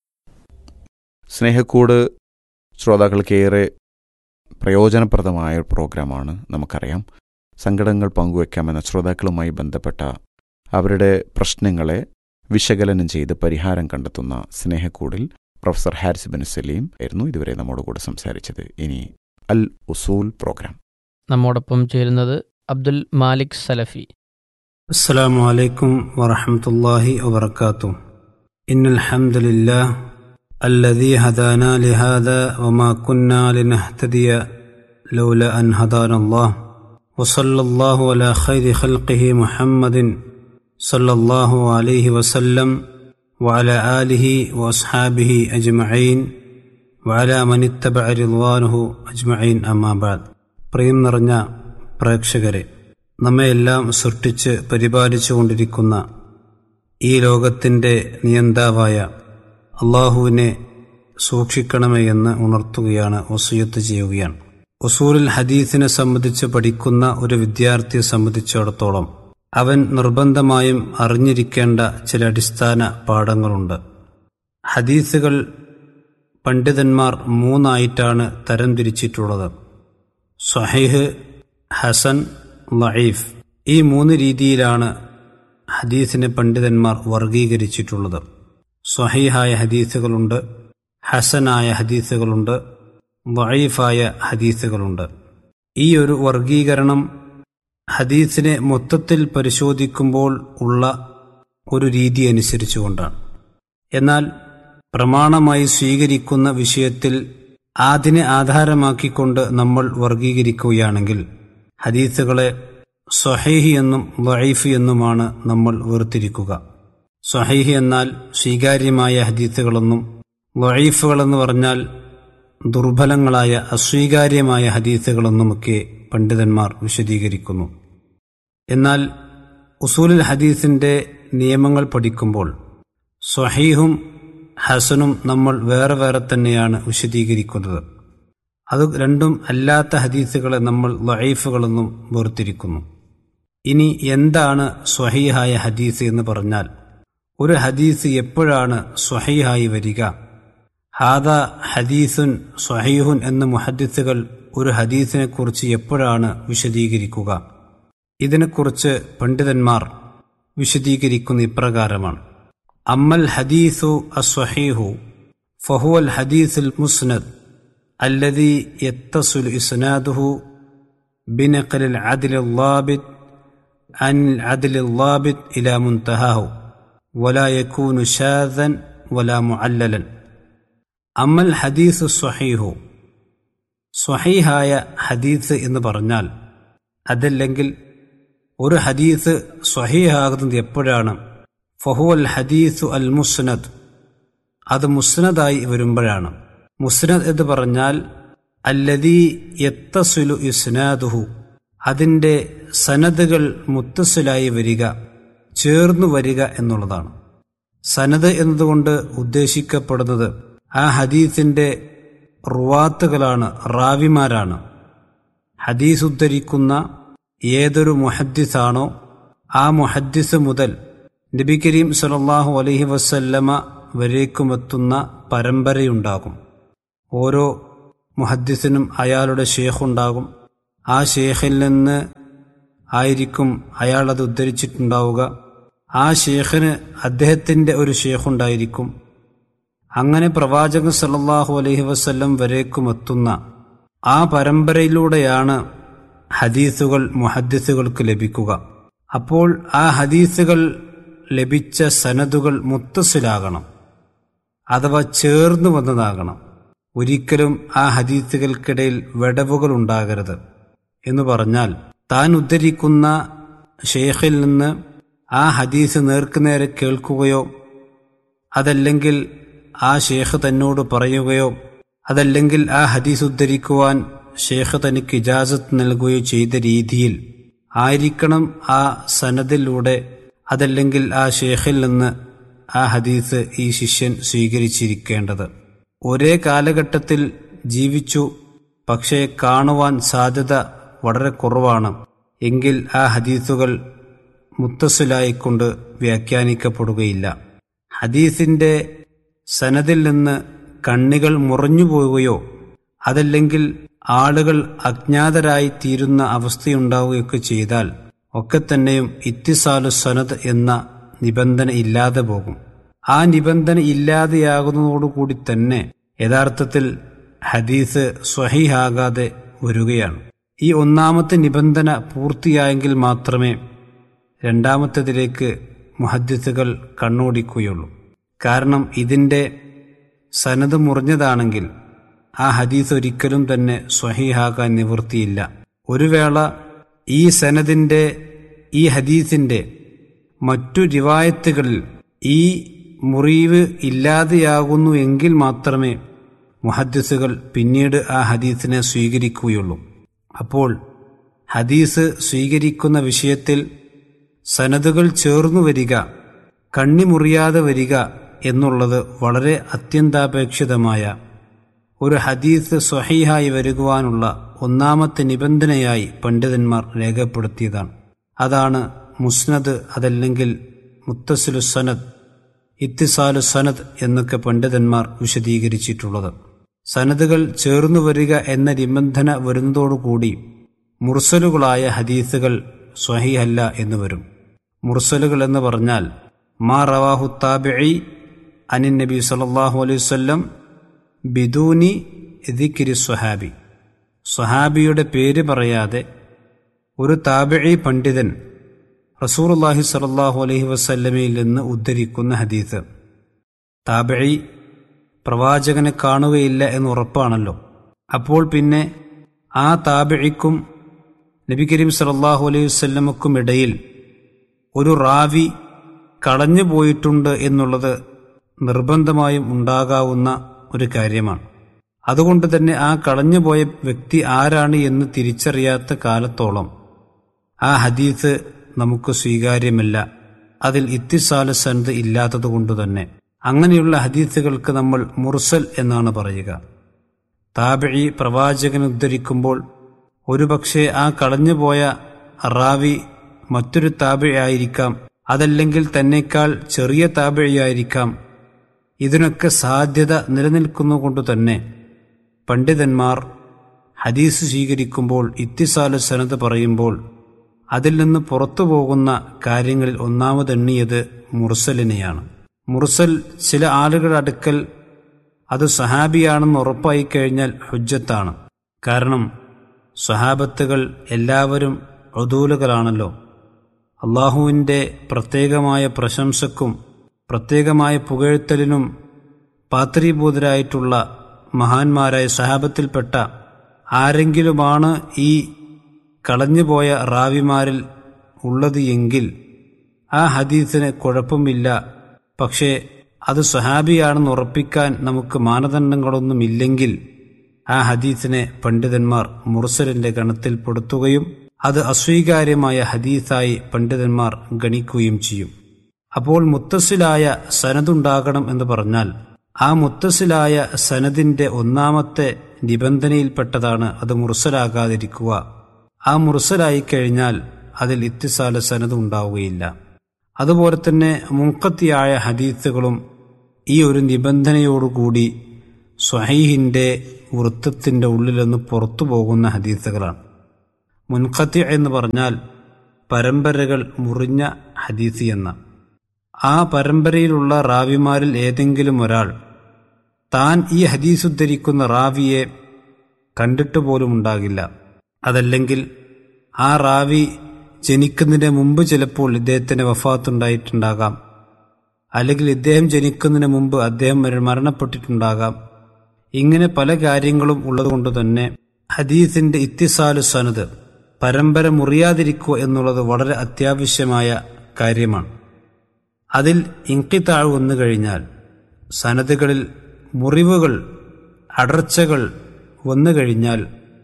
സ്നേഹക്കൂട് ശ്രോതാക്കൾക്കേറെ പ്രയോജനപ്രദമായ ഒരു പ്രോഗ്രാമാണ് നമുക്കറിയാം സങ്കടങ്ങൾ പങ്കുവെക്കാമെന്ന ശ്രോതാക്കളുമായി ബന്ധപ്പെട്ട അവരുടെ പ്രശ്നങ്ങളെ വിശകലനം ചെയ്ത് പരിഹാരം കണ്ടെത്തുന്ന സ്നേഹക്കൂടിൽ പ്രൊഫസർ ഹാരിസ് ബിൻ സലീം ആയിരുന്നു ഇതുവരെ നമ്മോട് കൂടെ സംസാരിച്ചത് ഇനി അൽ ഉസൂൽ പ്രോഗ്രാം
നമ്മോടൊപ്പം ചേരുന്നത് അബ്ദുൽ മാലിക് സലഫി
السلام عليكم ورحمة الله وبركاته إن الحمد لله الذي هدانا لهذا وما كنا لنهتدي لولا أن هدانا الله وصلى الله على خير خلقه محمد صلى الله عليه وسلم وعلى آله وأصحابه أجمعين وعلى من اتبع رضوانه أجمعين أما بعد പ്രിയം നിറഞ്ഞ പ്രേക്ഷകരെ നമ്മയെല്ലാം സൃഷ്ടിച്ച് പരിപാലിച്ചുകൊണ്ടിരിക്കുന്ന ഈ ലോകത്തിൻ്റെ നിയന്താവായ അള്ളാഹുവിനെ സൂക്ഷിക്കണമേ എന്ന് ഉണർത്തുകയാണ് വസൂയത്ത് ചെയ്യുകയാണ് ഉസൂലിൽ ഹദീസിനെ സംബന്ധിച്ച് പഠിക്കുന്ന ഒരു വിദ്യാർത്ഥിയെ സംബന്ധിച്ചിടത്തോളം അവൻ നിർബന്ധമായും അറിഞ്ഞിരിക്കേണ്ട ചില അടിസ്ഥാന പാഠങ്ങളുണ്ട് ഹദീസുകൾ പണ്ഡിതന്മാർ മൂന്നായിട്ടാണ് തരംതിരിച്ചിട്ടുള്ളത് സഹീഹ് ഹസൻ ലഈഫ് ഈ മൂന്ന് രീതിയിലാണ് ഹദീസിനെ പണ്ഡിതന്മാർ വർഗീകരിച്ചിട്ടുള്ളത് സ്വഹീഹായ ഹദീസുകളുണ്ട് ഹസനായ ഹദീസുകളുണ്ട് ലഈഫായ ഹദീസുകളുണ്ട് ഈ ഒരു വർഗീകരണം ഹദീസിനെ മൊത്തത്തിൽ പരിശോധിക്കുമ്പോൾ ഉള്ള ഒരു രീതി അനുസരിച്ചുകൊണ്ടാണ് എന്നാൽ പ്രമാണമായി സ്വീകരിക്കുന്ന വിഷയത്തിൽ അതിനെ ആധാരമാക്കിക്കൊണ്ട് നമ്മൾ വർഗീകരിക്കുകയാണെങ്കിൽ ഹദീസുകളെ സ്വഹീഹി എന്നും ലൈഫ് എന്നുമാണ് നമ്മൾ വേർതിരിക്കുക സ്വഹീഹി എന്നാൽ സ്വീകാര്യമായ ഹദീസുകളെന്നും ലൈഫുകളെന്ന് പറഞ്ഞാൽ ദുർബലങ്ങളായ അസ്വീകാര്യമായ ഹദീസുകളെന്നുമൊക്കെ പണ്ഡിതന്മാർ വിശദീകരിക്കുന്നു എന്നാൽ ഉസൂലുൽ ഹദീസിന്റെ നിയമങ്ങൾ പഠിക്കുമ്പോൾ സ്വഹീഹും ഹസനും നമ്മൾ വേറെ വേറെ തന്നെയാണ് വിശദീകരിക്കുന്നത് അത് രണ്ടും അല്ലാത്ത ഹദീസുകളെ നമ്മൾ ലൈഫുകളെന്നും വേർതിരിക്കുന്നു ഇനി എന്താണ് സ്വഹീഹായ ഹദീസ് എന്ന് പറഞ്ഞാൽ ഒരു ഹദീസ് എപ്പോഴാണ് സ്വഹീഹായി വരിക ഹാദ ഹദീസുൻ സ്വഹീഹുൻ എന്ന മുഹദ്ദിസുകൾ ഒരു ഹദീസിനെ കുറിച്ച് എപ്പോഴാണ് വിശദീകരിക്കുക ഇതിനെക്കുറിച്ച് പണ്ഡിതന്മാർ വിശദീകരിക്കുന്ന ഇപ്രകാരമാണ് അമ്മൽ ഹദീസു അസ്വഹീഹു ഫഹുവൽ ഹദീസുൽ മുസ്നദ് الذي يتصل إسناده بنقل العدل الضابط عن العدل الضابط إلى منتهاه ولا يكون شاذا ولا معللا أما الحديث الصحيح സ്വഹീഹായ ഹദീസ് എന്ന് പറഞ്ഞാൽ അതല്ലെങ്കിൽ ഒരു ഹദീസ് സ്വഹീഹാകുന്നത് എപ്പോഴാണ് ഫഹുവൽ ഹദീസു അൽ മുസ്നദ് അത് മുസ്നദായി വരുമ്പോഴാണ് മുസ്നദ് എന്ന് പറഞ്ഞാൽ അല്ലദീ യത്തസുലു ഇസ്നാദുഹു അതിൻ്റെ സനദുകൾ മുത്തസിലായി വരിക ചേർന്നു വരിക എന്നുള്ളതാണ് സനദ് എന്നതുകൊണ്ട് ഉദ്ദേശിക്കപ്പെടുന്നത് ആ ഹദീസിന്റെ റുവാത്തുകളാണ് റാവിമാരാണ് ഹദീസ് ഉദ്ധരിക്കുന്ന ഏതൊരു മുഹദ്ദിസാണോ ആ മുഹദ്ദിസ് മുതൽ നബി കരീം സല്ലല്ലാഹു അലൈഹി വസല്ലമ വരേക്കുമെത്തുന്ന പരമ്പരയുണ്ടാകും ഓരോ മുഹദ്ദിസിനും അയാളുടെ ഷേഖുണ്ടാകും ആ ഷേഖിൽ നിന്ന് ആയിരിക്കും അയാൾ അത് ഉദ്ധരിച്ചിട്ടുണ്ടാവുക ആ ഷേഖിന് അദ്ദേഹത്തിൻ്റെ ഒരു ഷേഖുണ്ടായിരിക്കും അങ്ങനെ പ്രവാചകൻ സല്ലല്ലാഹു അലൈഹി വസല്ലം വരേക്കും എത്തുന്ന ആ പരമ്പരയിലൂടെയാണ് ഹദീസുകൾ മുഹദ്ദിസുകൾക്ക് ലഭിക്കുക അപ്പോൾ ആ ഹദീസുകൾ ലഭിച്ച സനദുകൾ മുത്തസിലാകണം അഥവാ ചേർന്നു വന്നതാകണം ഒരിക്കലും ആ ഹദീസുകൾക്കിടയിൽ വിടവുകൾ ഉണ്ടാകരുത് എന്ന് പറഞ്ഞാൽ താൻ ഉദ്ധരിക്കുന്ന ഷെയ്ഖിൽ നിന്ന് ആ ഹദീസ് നേർക്കുനേരെ കേൾക്കുകയോ അതല്ലെങ്കിൽ ആ ഷേഖ് തന്നോട് പറയുകയോ അതല്ലെങ്കിൽ ആ ഹദീസ് ഉദ്ധരിക്കുവാൻ ഷേഖ് തനിക്ക് ഇജാസത്ത് നൽകുകയോ ചെയ്ത രീതിയിൽ ആയിരിക്കണം ആ സനദിലൂടെ അതല്ലെങ്കിൽ ആ ഷേഖിൽ നിന്ന് ആ ഹദീസ് ഈ ശിഷ്യൻ സ്വീകരിച്ചിരിക്കേണ്ടത് ഒരേ കാലഘട്ടത്തിൽ ജീവിച്ചു പക്ഷേ കാണുവാൻ സാധ്യത വളരെ കുറവാണ് എങ്കിൽ ആ ഹദീസുകൾ മുത്തസിലായിക്കൊണ്ട് വ്യാഖ്യാനിക്കപ്പെടുകയില്ല ഹദീസിന്റെ സനദിൽ നിന്ന് കണ്ണികൾ മുറഞ്ഞു പോവുകയോ അതല്ലെങ്കിൽ ആളുകൾ അജ്ഞാതരായി തീരുന്ന അവസ്ഥയുണ്ടാവുകയൊക്കെ ചെയ്താൽ ഒക്കെ തന്നെയും ഇത്തിസാലു സനദ് എന്ന നിബന്ധന ഇല്ലാതെ പോകും ആ നിബന്ധന ഇല്ലാതെയാകുന്നതോടുകൂടി തന്നെ യഥാർത്ഥത്തിൽ ഹദീസ് സ്വഹീഹാകാതെ വരികയാണ് ഈ ഒന്നാമത്തെ നിബന്ധന പൂർത്തിയായെങ്കിൽ മാത്രമേ രണ്ടാമത്തേതിലേക്ക് മുഹദ്ദിസുകൾ കണ്ണോടിക്കുകയുള്ളൂ കാരണം ഇതിൻ്റെ സനത് മുറിഞ്ഞതാണെങ്കിൽ ആ ഹദീസ് ഒരിക്കലും തന്നെ സ്വഹീഹാകാൻ നിവൃത്തിയില്ല ഒരു വേള ഈ സനദിൻ്റെ ഈ ഹദീസിൻ്റെ മറ്റു റിവായത്തുകളിൽ ഈ മുറിവ് ഇല്ലാതെയാകുന്നു എങ്കിൽ മാത്രമേ മുഹദ്ദിസുകൾ പിന്നീട് ആ ഹദീസിനെ സ്വീകരിക്കുകയുള്ളൂ അപ്പോൾ ഹദീസ് സ്വീകരിക്കുന്ന വിഷയത്തിൽ സനദുകൾ ചേർന്നു വരിക കണ്ണിമുറിയാതെ വരിക എന്നുള്ളത് വളരെ അത്യന്താപേക്ഷിതമായ ഒരു ഹദീസ് സ്വഹീഹായി വരുവാനുള്ള ഒന്നാമത്തെ നിബന്ധനയായി പണ്ഡിതന്മാർ രേഖപ്പെടുത്തിയതാണ് അതാണ് മുസ്നദ് അതല്ലെങ്കിൽ മുത്തസിലു സനദ് ഇത്തിസാലു സനദ് എന്നൊക്കെ പണ്ഡിതന്മാർ വിശദീകരിച്ചിട്ടുള്ളത് സനദുകൾ ചേർന്നു വരിക എന്ന നിബന്ധന വരുന്നതോടുകൂടി മുർസലുകളായ ഹദീസുകൾ സ്വഹീഹല്ല എന്ന് വരും മുർസലുകൾ എന്ന് പറഞ്ഞാൽ മാ റവാഹു താബിഇ അനിൻ നബി സല്ലല്ലാഹു അലൈഹി വസല്ലം ബിദൂനി ദിക്രി സ്വഹാബി സ്വഹാബിയുടെ പേര് പറയാതെ ഒരു താബിഇ പണ്ഡിതൻ റസൂറുല്ലാഹി സല്ലല്ലാഹു അലൈഹി വസല്ലമയിൽ നിന്ന് ഉദ്ധരിക്കുന്ന ഹദീസ് താബിഇ പ്രവാചകനെ കാണുകയില്ല എന്ന് ഉറപ്പാണല്ലോ അപ്പോൾ പിന്നെ ആ താബിഴിക്കും നബി കരീം സല്ലല്ലാഹു അലൈഹി വസല്ലമക്കും ഇടയിൽ ഒരു റാവി കളഞ്ഞു പോയിട്ടുണ്ട് എന്നുള്ളത് നിർബന്ധമായും ഉണ്ടാകാവുന്ന ഒരു കാര്യമാണ് അതുകൊണ്ട് തന്നെ ആ കളഞ്ഞുപോയ വ്യക്തി ആരാണ് എന്ന് തിരിച്ചറിയാത്ത കാലത്തോളം ആ ഹദീസ് നമുക്ക് സ്വീകാര്യമല്ല അതിൽ ഇത്തിസാല സനത് ഇല്ലാത്തതുകൊണ്ട് തന്നെ അങ്ങനെയുള്ള ഹദീസുകൾക്ക് നമ്മൾ മുർസൽ എന്നാണ് പറയുക താബിഴി പ്രവാചകൻ ഉദ്ധരിക്കുമ്പോൾ ഒരുപക്ഷെ ആ കളഞ്ഞുപോയ റാവി മറ്റൊരു താബിഴായിരിക്കാം അതല്ലെങ്കിൽ തന്നെക്കാൾ ചെറിയ താബിഴിയായിരിക്കാം ഇതിനൊക്കെ സാധ്യത നിലനിൽക്കുന്നുകൊണ്ട് തന്നെ പണ്ഡിതന്മാർ ഹദീസ് സ്വീകരിക്കുമ്പോൾ ഇത്തിസാല സനത് പറയുമ്പോൾ അതിൽ നിന്ന് പുറത്തു പോകുന്ന കാര്യങ്ങളിൽ ഒന്നാമതെണ്ണിയത് മുർസലിനെയാണ് മുർസൽ ചില ആളുകളുടെ അടുക്കൽ അത് സഹാബിയാണെന്ന് ഉറപ്പായി കഴിഞ്ഞാൽ ഹുജ്ജത്താണ് കാരണം സ്വഹാബത്തുകൾ എല്ലാവരും ഒതൂലുകളാണല്ലോ അള്ളാഹുവിൻ്റെ പ്രത്യേകമായ പ്രശംസക്കും പ്രത്യേകമായ പുകഴ്ത്തലിനും പാത്രീഭൂതരായിട്ടുള്ള മഹാന്മാരായ സഹാബത്തിൽപ്പെട്ട ആരെങ്കിലുമാണ് ഈ കളഞ്ഞുപോയ റാവിമാരിൽ ഉള്ളത് എങ്കിൽ ആ ഹദീസിന് കുഴപ്പമില്ല പക്ഷേ അത് സ്വഹാബിയാണെന്ന് ഉറപ്പിക്കാൻ നമുക്ക് മാനദണ്ഡങ്ങളൊന്നുമില്ലെങ്കിൽ ആ ഹദീസിനെ പണ്ഡിതന്മാർ മുർസലിന്റെ ഗണത്തിൽപ്പെടുത്തുകയും അത് അസ്വീകാര്യമായ ഹദീസായി പണ്ഡിതന്മാർ ഗണിക്കുകയും ചെയ്യും അപ്പോൾ മുത്തസിലായ സനതുണ്ടാകണം എന്ന് പറഞ്ഞാൽ ആ മുത്തസിലായ സനദിന്റെ ഒന്നാമത്തെ നിബന്ധനയിൽപ്പെട്ടതാണ് അത് മുർസലാകാതിരിക്കുക ആ മുർസലായി കഴിഞ്ഞാൽ അതിൽ ഇത്തിസാല സനത് ഉണ്ടാവുകയില്ല അതുപോലെ തന്നെ മുൻകത്തിയായ ഹദീത്തുകളും ഈ ഒരു നിബന്ധനയോടുകൂടി സ്വഹീഹിൻ്റെ വൃത്തത്തിൻ്റെ ഉള്ളിൽ നിന്ന് പുറത്തു പോകുന്ന ഹദീസുകളാണ് മുൻകത്തി എന്ന് പറഞ്ഞാൽ പരമ്പരകൾ മുറിഞ്ഞ ഹദീസ് എന്ന ആ പരമ്പരയിലുള്ള റാവിമാരിൽ ഏതെങ്കിലും ഒരാൾ താൻ ഈ ഹദീസ് ഉദ്ധരിക്കുന്ന റാവിയെ കണ്ടിട്ട് പോലും ഉണ്ടാകില്ല അതല്ലെങ്കിൽ ആ റാവി ജനിക്കുന്നതിന് മുമ്പ് ചിലപ്പോൾ ഇദ്ദേഹത്തിന് വഫാത്തുണ്ടായിട്ടുണ്ടാകാം അല്ലെങ്കിൽ ഇദ്ദേഹം ജനിക്കുന്നതിന് മുമ്പ് അദ്ദേഹം മര- മരണപ്പെട്ടിട്ടുണ്ടാകാം ഇങ്ങനെ പല കാര്യങ്ങളും ഉള്ളതുകൊണ്ട് തന്നെ ഹദീസിന്റെ ഇത്തിസാലു സനത് പരമ്പര മുറിയാതിരിക്കുക എന്നുള്ളത് വളരെ അത്യാവശ്യമായ കാര്യമാണ് അതിൽ ഇങ്കിത്താഴ് വന്നു കഴിഞ്ഞാൽ സനതുകളിൽ മുറിവുകൾ അടർച്ചകൾ വന്നു കഴിഞ്ഞാൽ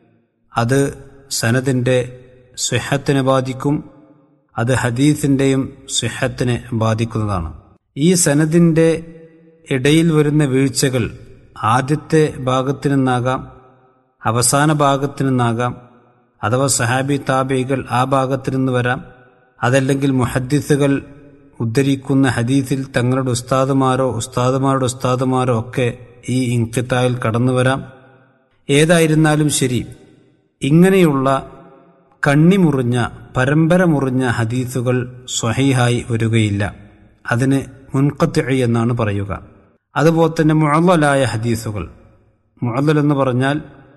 അത് സനദിൻ്റെ സ്വഹത്തിനെ ബാധിക്കും അത് ഹദീസിൻ്റെയും സ്വഹത്തിനെ ബാധിക്കുന്നതാണ് ഈ സനദിൻ്റെ ഇടയിൽ വരുന്ന വീഴ്ചകൾ ആദ്യത്തെ ഭാഗത്തു നിന്നാകാം അവസാന ഭാഗത്തു നിന്നാകാം അഥവാ സഹാബി താബികൾ ആ ഭാഗത്തു നിന്ന് വരാം അതല്ലെങ്കിൽ മുഹദ്ദിസുകൾ ഉദ്ധരിക്കുന്ന ഹദീസിൽ തങ്ങളുടെ ഉസ്താദുമാരോ ഉസ്താദുമാരുടെ ഉസ്താദുമാരോ ഒക്കെ ഈ ഇൻകിത്തായിൽ കടന്നു വരാം ഏതായിരുന്നാലും ശരി ഇങ്ങനെയുള്ള കണ്ണിമുറിഞ്ഞ പരമ്പര മുറിഞ്ഞ ഹദീസുകൾ സ്വഹീഹായി വരികയില്ല അതിന് മുൻകത്തി എന്നാണ് പറയുക അതുപോലെ തന്നെ മുഅല്ലലായ ഹദീസുകൾ മുഅല്ലൽ എന്ന് പറഞ്ഞാൽ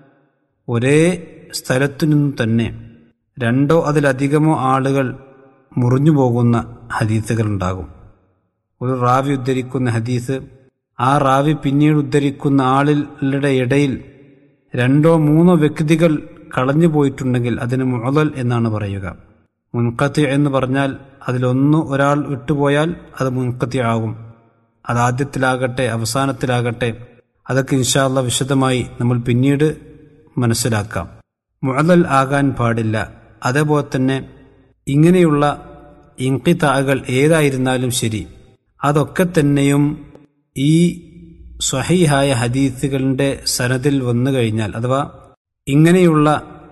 ഒരേ സ്ഥലത്തു നിന്നു തന്നെ രണ്ടോ അതിലധികമോ ആളുകൾ മുറിഞ്ഞു പോകുന്ന ഹദീസുകൾ ഉണ്ടാകും ഒരു റാവി ഉദ്ധരിക്കുന്ന ഹദീസ് ആ റാവി പിന്നീട് ഉദ്ധരിക്കുന്ന ആളുകളുടെ ഇടയിൽ രണ്ടോ മൂന്നോ വ്യക്തികൾ കളഞ്ഞു പോയിട്ടുണ്ടെങ്കിൽ അതിന് മുഅലൽ എന്നാണ് പറയുക മുൻകത്തി എന്ന് പറഞ്ഞാൽ അതിലൊന്ന് ഒരാൾ വിട്ടുപോയാൽ അത് മുൻകത്തി ആകും അത് ആദ്യത്തിലാകട്ടെ അവസാനത്തിലാകട്ടെ അതൊക്കെ ഇൻഷാല്ല വിശദമായി നമ്മൾ പിന്നീട് മനസ്സിലാക്കാം മുഅലൽ ആകാൻ പാടില്ല അതേപോലെ തന്നെ ഇങ്ങനെയുള്ള ഇൻകിതാകൾ ഏതായിരുന്നാലും ശരി അതൊക്കെ തന്നെയും ഈ സ്വഹീഹായ ഹദീസുകളുടെ സനദിൽ വന്നു കഴിഞ്ഞാൽ അഥവാ ഇങ്ങനെയുള്ള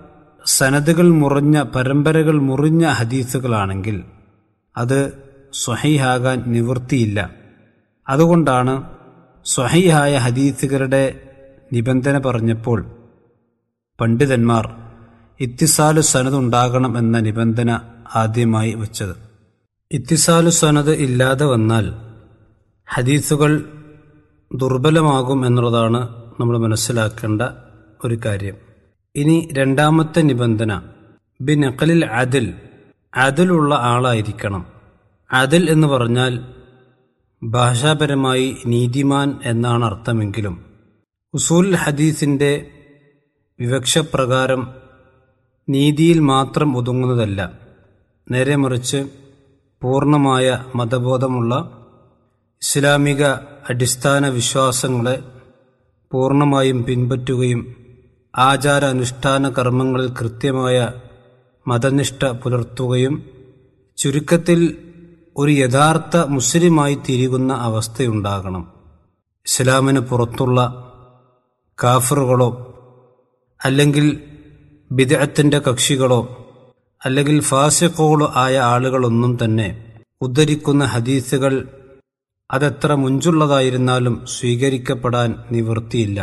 സനദുകൾ മുറിഞ്ഞ പരമ്പരകൾ മുറിഞ്ഞ ഹദീസുകളാണെങ്കിൽ അത് സ്വഹീഹാകാൻ നിവൃത്തിയില്ല അതുകൊണ്ടാണ് സ്വഹീഹായ ഹദീസുകളുടെ നിബന്ധന പറഞ്ഞപ്പോൾ പണ്ഡിതന്മാർ ഇത്തിസാലു സനത് ഉണ്ടാകണം എന്ന നിബന്ധന ആദ്യമായി വച്ചത് ഇത്തിസാലു സനത് ഇല്ലാതെ വന്നാൽ ഹദീസുകൾ ദുർബലമാകും എന്നുള്ളതാണ് നമ്മൾ മനസ്സിലാക്കേണ്ട ഒരു കാര്യം ഇനി രണ്ടാമത്തെ നിബന്ധന ബിനക്കലിൽ അതിൽ അതിലുള്ള ആളായിരിക്കണം അതിൽ എന്ന് പറഞ്ഞാൽ ഭാഷാപരമായി നീതിമാൻ എന്നാണ് അർത്ഥമെങ്കിലും ഉസൂൽ ഹദീസിൻ്റെ വിവക്ഷപ്രകാരം നീതിയിൽ മാത്രം ഒതുങ്ങുന്നതല്ല നേരെ മറിച്ച് പൂർണ്ണമായ മതബോധമുള്ള ഇസ്ലാമിക അടിസ്ഥാന വിശ്വാസങ്ങളെ പൂർണ്ണമായും പിൻപറ്റുകയും ആചാര അനുഷ്ഠാന കർമ്മങ്ങളിൽ കൃത്യമായ മതനിഷ്ഠ പുലർത്തുകയും ചുരുക്കത്തിൽ ഒരു യഥാർത്ഥ മുസ്ലിമായി തിരികുന്ന അവസ്ഥയുണ്ടാകണം ഇസ്ലാമിന് പുറത്തുള്ള കാഫറുകളോ അല്ലെങ്കിൽ ബിദഅത്തിന്റെ കക്ഷികളോ അല്ലെങ്കിൽ ഫാസിഖുകളോ ആയ ആളുകളൊന്നും തന്നെ ഉദ്ധരിക്കുന്ന ഹദീസുകൾ അതെത്ര മുഞ്ചുള്ളതായിരുന്നാലും സ്വീകരിക്കപ്പെടാൻ നിവൃത്തിയില്ല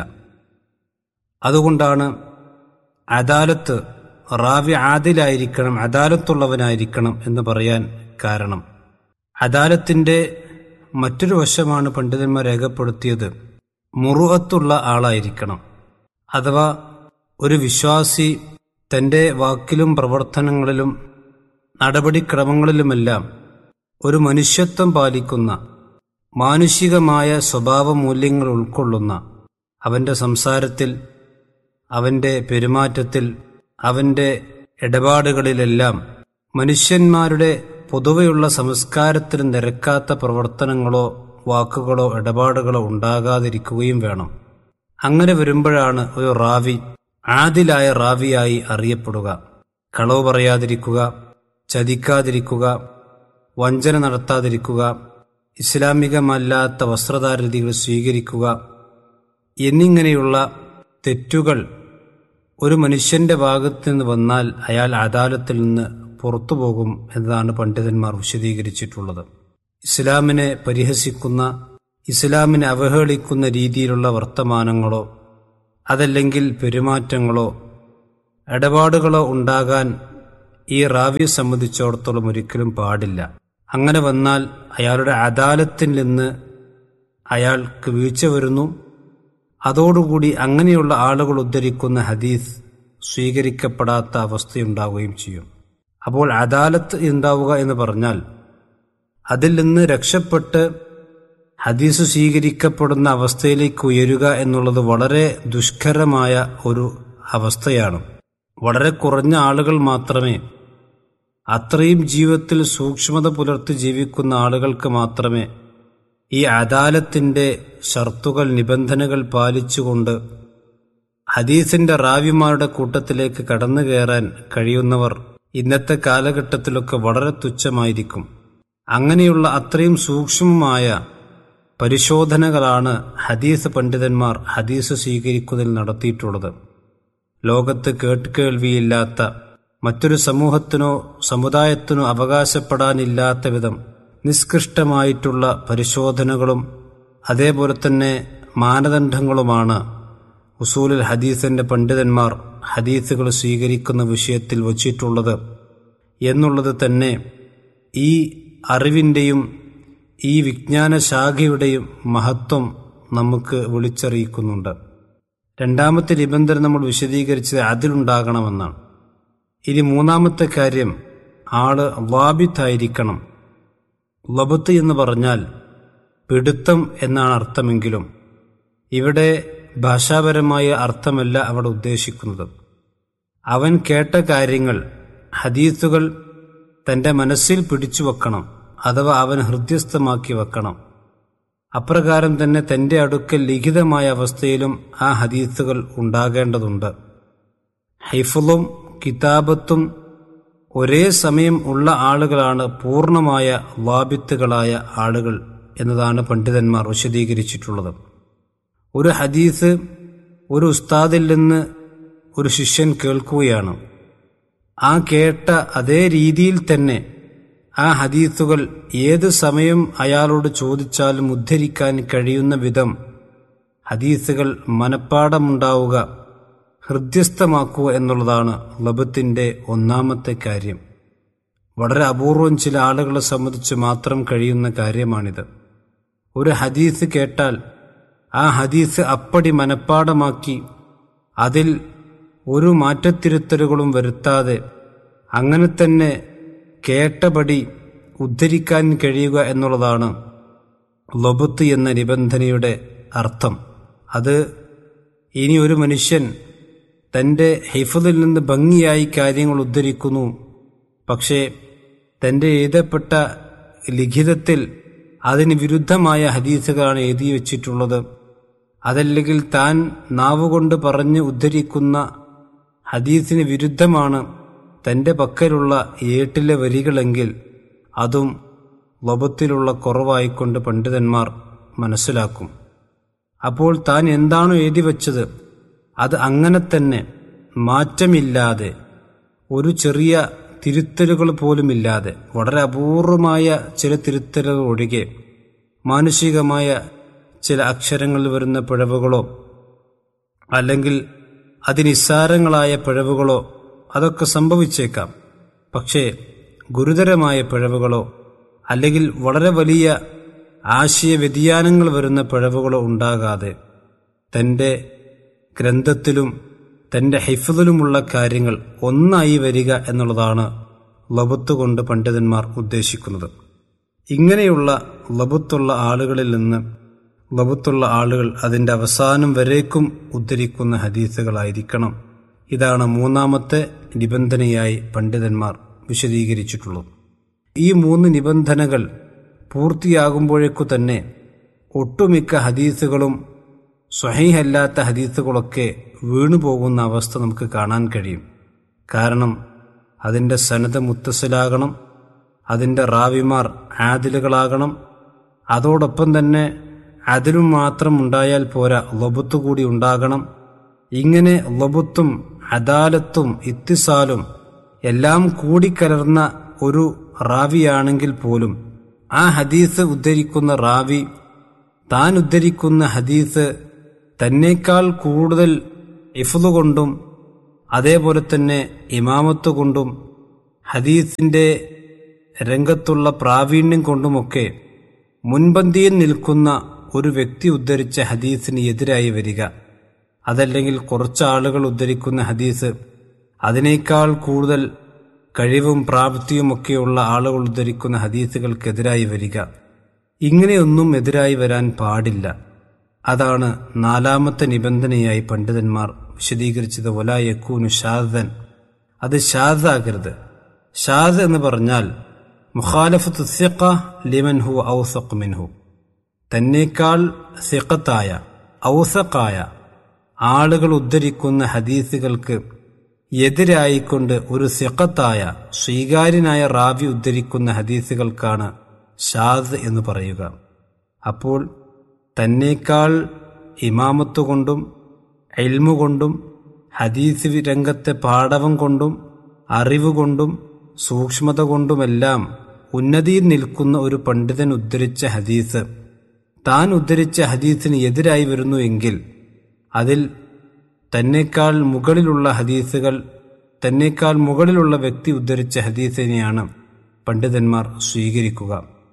അതുകൊണ്ടാണ് അദാലത്ത് റാവി ആദിലായിരിക്കണം അദാലത്തുള്ളവനായിരിക്കണം എന്ന് പറയാൻ കാരണം അദാലത്തിന്റെ മറ്റൊരു വശമാണ് പണ്ഡിതന്മാർ രേഖപ്പെടുത്തിയത് മുറുഅത്തുള്ള ആളായിരിക്കണം അഥവാ ഒരു വിശ്വാസി തൻ്റെ വാക്കിലും പ്രവർത്തനങ്ങളിലും നടപടിക്രമങ്ങളിലുമെല്ലാം ഒരു മനുഷ്യത്വം പാലിക്കുന്ന മാനുഷികമായ സ്വഭാവ മൂല്യങ്ങൾ ഉൾക്കൊള്ളുന്ന അവൻ്റെ സംസാരത്തിൽ അവൻ്റെ പെരുമാറ്റത്തിൽ അവൻ്റെ ഇടപാടുകളിലെല്ലാം മനുഷ്യന്മാരുടെ പൊതുവെയുള്ള സംസ്കാരത്തിന് നിരക്കാത്ത പ്രവർത്തനങ്ങളോ വാക്കുകളോ ഇടപാടുകളോ ഉണ്ടാകാതിരിക്കുകയും വേണം അങ്ങനെ വരുമ്പോഴാണ് ഒരു റാവി ആദിലായ റാവിയായി അറിയപ്പെടുക കളവ് പറയാതിരിക്കുക ചതിക്കാതിരിക്കുക വഞ്ചന നടത്താതിരിക്കുക ഇസ്ലാമികമല്ലാത്ത വസ്ത്രധാരതികൾ സ്വീകരിക്കുക എന്നിങ്ങനെയുള്ള തെറ്റുകൾ ഒരു മനുഷ്യന്റെ ഭാഗത്ത് നിന്ന് വന്നാൽ അയാൾ അദാലത്തിൽ നിന്ന് പുറത്തു പോകും എന്നതാണ് പണ്ഡിതന്മാർ വിശദീകരിച്ചിട്ടുള്ളത് ഇസ്ലാമിനെ പരിഹസിക്കുന്ന ഇസ്ലാമിനെ അവഹേളിക്കുന്ന രീതിയിലുള്ള വർത്തമാനങ്ങളോ അതല്ലെങ്കിൽ പെരുമാറ്റങ്ങളോ ഇടപാടുകളോ ഉണ്ടാകാൻ ഈ റാവിയെ സംബന്ധിച്ചിടത്തോളം ഒരിക്കലും പാടില്ല അങ്ങനെ വന്നാൽ അയാളുടെ അദാലത്തിൽ നിന്ന് അയാൾക്ക് വീഴ്ച വരുന്നു അതോടുകൂടി അങ്ങനെയുള്ള ആളുകൾ ഉദ്ധരിക്കുന്ന ഹദീസ് സ്വീകരിക്കപ്പെടാത്ത അവസ്ഥയുണ്ടാവുകയും ചെയ്യും അപ്പോൾ അദാലത്ത് ഉണ്ടാവുക എന്ന് പറഞ്ഞാൽ അതിൽ നിന്ന് രക്ഷപ്പെട്ട് ഹദീസ് സ്വീകരിക്കപ്പെടുന്ന അവസ്ഥയിലേക്ക് ഉയരുക എന്നുള്ളത് വളരെ ദുഷ്കരമായ ഒരു അവസ്ഥയാണ് വളരെ കുറഞ്ഞ ആളുകൾ മാത്രമേ അത്രയും ജീവിതത്തിൽ സൂക്ഷ്മത പുലർത്തി ജീവിക്കുന്ന ആളുകൾക്ക് മാത്രമേ ഈ അദാലത്തിന്റെ ഷർത്തുകൾ നിബന്ധനകൾ പാലിച്ചുകൊണ്ട് ഹദീസിന്റെ റാവിമാരുടെ കൂട്ടത്തിലേക്ക് കടന്നു കയറാൻ കഴിയുന്നവർ ഇന്നത്തെ കാലഘട്ടത്തിലൊക്കെ വളരെ തുച്ഛമായിരിക്കും അങ്ങനെയുള്ള അത്രയും സൂക്ഷ്മമായ പരിശോധനകളാണ് ഹദീസ് പണ്ഡിതന്മാർ ഹദീസ് സ്വീകരിക്കുന്നതിൽ നടത്തിയിട്ടുള്ളത് ലോകത്ത് കേട്ടുകേൾവിയില്ലാത്ത മറ്റൊരു സമൂഹത്തിനോ സമുദായത്തിനോ അവകാശപ്പെടാനില്ലാത്ത വിധം നിഷ്കൃഷ്ടമായിട്ടുള്ള പരിശോധനകളും അതേപോലെ തന്നെ മാനദണ്ഡങ്ങളുമാണ് ഉസൂലുൽ ഹദീസിന്റെ പണ്ഡിതന്മാർ ഹദീസുകൾ സ്വീകരിക്കുന്ന വിഷയത്തിൽ വച്ചിട്ടുള്ളത് എന്നുള്ളത് തന്നെ ഈ അറിവിൻ്റെയും ഈ വിജ്ഞാന ശാഖയുടെയും മഹത്വം നമുക്ക് വിളിച്ചറിയിക്കുന്നുണ്ട് രണ്ടാമത്തെ നിബന്ധന നമ്മൾ വിശദീകരിച്ചത് അതിലുണ്ടാകണമെന്നാണ് ഇനി മൂന്നാമത്തെ കാര്യം ആള് വാബിത്തായിരിക്കണം ലബത്ത് എന്ന് പറഞ്ഞാൽ പിടുത്തം എന്നാണ് അർത്ഥമെങ്കിലും ഇവിടെ ഭാഷാപരമായ അർത്ഥമല്ല അവിടെ ഉദ്ദേശിക്കുന്നത് അവൻ കേട്ട കാര്യങ്ങൾ ഹദീസുകൾ തന്റെ മനസ്സിൽ പിടിച്ചു വെക്കണം അഥവാ അവൻ ഹൃദ്യസ്ഥമാക്കി വെക്കണം അപ്രകാരം തന്നെ തന്റെ അടുക്കൽ ലിഖിതമായ അവസ്ഥയിലും ആ ഹദീസുകൾ ഉണ്ടാകേണ്ടതുണ്ട് ഹൈഫുളും കിതാബത്തും ഒരേ സമയം ഉള്ള ആളുകളാണ് പൂർണ്ണമായ വാബിത്തുകളായ ആളുകൾ എന്നതാണ് പണ്ഡിതന്മാർ വിശദീകരിച്ചിട്ടുള്ളത് ഒരു ഹദീസ് ഒരു ഉസ്താദിൽ നിന്ന് ഒരു ശിഷ്യൻ കേൾക്കുകയാണ് ആ കേട്ട അതേ രീതിയിൽ തന്നെ ആ ഹദീസുകൾ ഏത് സമയം അയാളോട് ചോദിച്ചാലും ഉദ്ധരിക്കാൻ കഴിയുന്ന വിധം ഹദീസുകൾ മനപ്പാടമുണ്ടാവുക ഹൃദ്യസ്ഥമാക്കുക എന്നുള്ളതാണ് ലഭത്തിന്റെ ഒന്നാമത്തെ കാര്യം വളരെ അപൂർവം ചില ആളുകളെ സംബന്ധിച്ച് മാത്രം കഴിയുന്ന കാര്യമാണിത് ഒരു ഹദീസ് കേട്ടാൽ ആ ഹദീസ് അപ്പടി മനപ്പാടമാക്കി അതിൽ ഒരു മാറ്റത്തിരുത്തലുകളും വരുത്താതെ അങ്ങനെ തന്നെ കേട്ടപടി ഉദ്ധരിക്കാൻ കഴിയുക എന്നുള്ളതാണ് ലൊബത്ത് എന്ന നിബന്ധനയുടെ അർത്ഥം അത് ഇനി ഒരു മനുഷ്യൻ തൻ്റെ ഹിഫദിൽ നിന്ന് ഭംഗിയായി കാര്യങ്ങൾ ഉദ്ധരിക്കുന്നു പക്ഷേ തൻ്റെ എഴുതപ്പെട്ട ലിഖിതത്തിൽ അതിന് വിരുദ്ധമായ ഹദീസുകളാണ് എഴുതി വച്ചിട്ടുള്ളത് അതല്ലെങ്കിൽ താൻ നാവുകൊണ്ട് പറഞ്ഞ് ഉദ്ധരിക്കുന്ന ഹദീസിന് വിരുദ്ധമാണ് തൻ്റെ പക്കലുള്ള ഏട്ടിലെ വരികളെങ്കിൽ അതും ലഭത്തിലുള്ള കുറവായിക്കൊണ്ട് പണ്ഡിതന്മാർ മനസ്സിലാക്കും അപ്പോൾ താൻ എന്താണോ എഴുതി വച്ചത് അത് അങ്ങനെ തന്നെ മാറ്റമില്ലാതെ ഒരു ചെറിയ തിരുത്തലുകൾ പോലുമില്ലാതെ വളരെ അപൂർവമായ ചില തിരുത്തലുകൾ ഒഴികെ മാനുഷികമായ ചില അക്ഷരങ്ങളിൽ വരുന്ന പിഴവുകളോ അല്ലെങ്കിൽ അതിനിസ്സാരങ്ങളായ പിഴവുകളോ അതൊക്കെ സംഭവിച്ചേക്കാം പക്ഷേ ഗുരുതരമായ പിഴവുകളോ അല്ലെങ്കിൽ വളരെ വലിയ ആശയ വ്യതിയാനങ്ങൾ വരുന്ന പിഴവുകളോ ഉണ്ടാകാതെ തൻ്റെ ഗ്രന്ഥത്തിലും തൻ്റെ ഹൈഫദിലുമുള്ള കാര്യങ്ങൾ ഒന്നായി വരിക എന്നുള്ളതാണ് ലബത്ത് കൊണ്ട് പണ്ഡിതന്മാർ ഉദ്ദേശിക്കുന്നത് ഇങ്ങനെയുള്ള ലബത്തുള്ള ആളുകളിൽ നിന്ന് ലബത്തുള്ള ആളുകൾ അതിൻ്റെ അവസാനം വരേക്കും ഉദ്ധരിക്കുന്ന ഹദീസുകളായിരിക്കണം ഇതാണ് മൂന്നാമത്തെ നിബന്ധനയായി പണ്ഡിതന്മാർ വിശദീകരിച്ചിട്ടുള്ളത് ഈ മൂന്ന് നിബന്ധനകൾ പൂർത്തിയാകുമ്പോഴേക്കു തന്നെ ഒട്ടുമിക്ക ഹദീസുകളും സ്വഹീഹല്ലാത്ത ഹദീസുകളൊക്കെ വീണുപോകുന്ന അവസ്ഥ നമുക്ക് കാണാൻ കഴിയും കാരണം അതിൻ്റെ സനത മുത്തസിലാകണം അതിൻ്റെ റാവിമാർ ആദിലുകളാകണം അതോടൊപ്പം തന്നെ അതിലും മാത്രം ഉണ്ടായാൽ പോരാ ലബത്ത് കൂടി ഉണ്ടാകണം ഇങ്ങനെ ലബത്തും അദാലത്തും ഇത്തിസാലും എല്ലാം കൂടിക്കലർന്ന ഒരു റാവിയാണെങ്കിൽ പോലും ആ ഹദീസ് ഉദ്ധരിക്കുന്ന റാവി താൻ ഉദ്ധരിക്കുന്ന ഹദീസ് തന്നേക്കാൾ കൂടുതൽ ഇഫ്ലു കൊണ്ടും അതേപോലെ തന്നെ ഇമാമത്ത് കൊണ്ടും ഹദീസിന്റെ രംഗത്തുള്ള പ്രാവീണ്യം കൊണ്ടുമൊക്കെ മുൻപന്തിയിൽ നിൽക്കുന്ന ഒരു വ്യക്തി ഉദ്ധരിച്ച ഹദീസിന് എതിരായി വരിക അതല്ലെങ്കിൽ കുറച്ച് ആളുകൾ ഉദ്ധരിക്കുന്ന ഹദീസ് അതിനേക്കാൾ കൂടുതൽ കഴിവും പ്രാപ്തിയുമൊക്കെയുള്ള ആളുകൾ ഉദ്ധരിക്കുന്ന ഹദീസുകൾക്കെതിരായി വരിക ഇങ്ങനെയൊന്നും എതിരായി വരാൻ പാടില്ല അതാണ് നാലാമത്തെ നിബന്ധനയായി പണ്ഡിതന്മാർ വിശദീകരിച്ചത് ഒലായക്കൂനു ഷാദൻ അത് ഷാദാകരുത് ഷാദ് എന്ന് പറഞ്ഞാൽ മുഖാലഫത്ത് സിഖ ലിമൻ ഹു ഔസഖ് മിൻഹു തന്നേക്കാൾ സിഖത്തായ ഔസഖായ ആളുകൾ ഉദ്ധരിക്കുന്ന ഹദീസുകൾക്ക് എതിരായിക്കൊണ്ട് ഒരു സിഖത്തായ സ്വീകാര്യനായ റാവി ഉദ്ധരിക്കുന്ന ഹദീസുകൾക്കാണ് ഷാദ് എന്ന് പറയുക അപ്പോൾ തന്നേക്കാൾ ഇമാമത്ത് കൊണ്ടും എൽമു കൊണ്ടും ഹദീസ് രംഗത്തെ പാഠവം കൊണ്ടും അറിവ് കൊണ്ടും സൂക്ഷ്മത കൊണ്ടുമെല്ലാം ഉന്നതിയിൽ നിൽക്കുന്ന ഒരു പണ്ഡിതൻ ഉദ്ധരിച്ച ഹദീസ് താൻ ഉദ്ധരിച്ച ഹദീസിന് എതിരായി വരുന്നു എങ്കിൽ അതിൽ തന്നേക്കാൾ മുകളിലുള്ള ഹദീസുകൾ തന്നേക്കാൾ മുകളിലുള്ള വ്യക്തി ഉദ്ധരിച്ച ഹദീസിനെയാണ് പണ്ഡിതന്മാർ സ്വീകരിക്കുക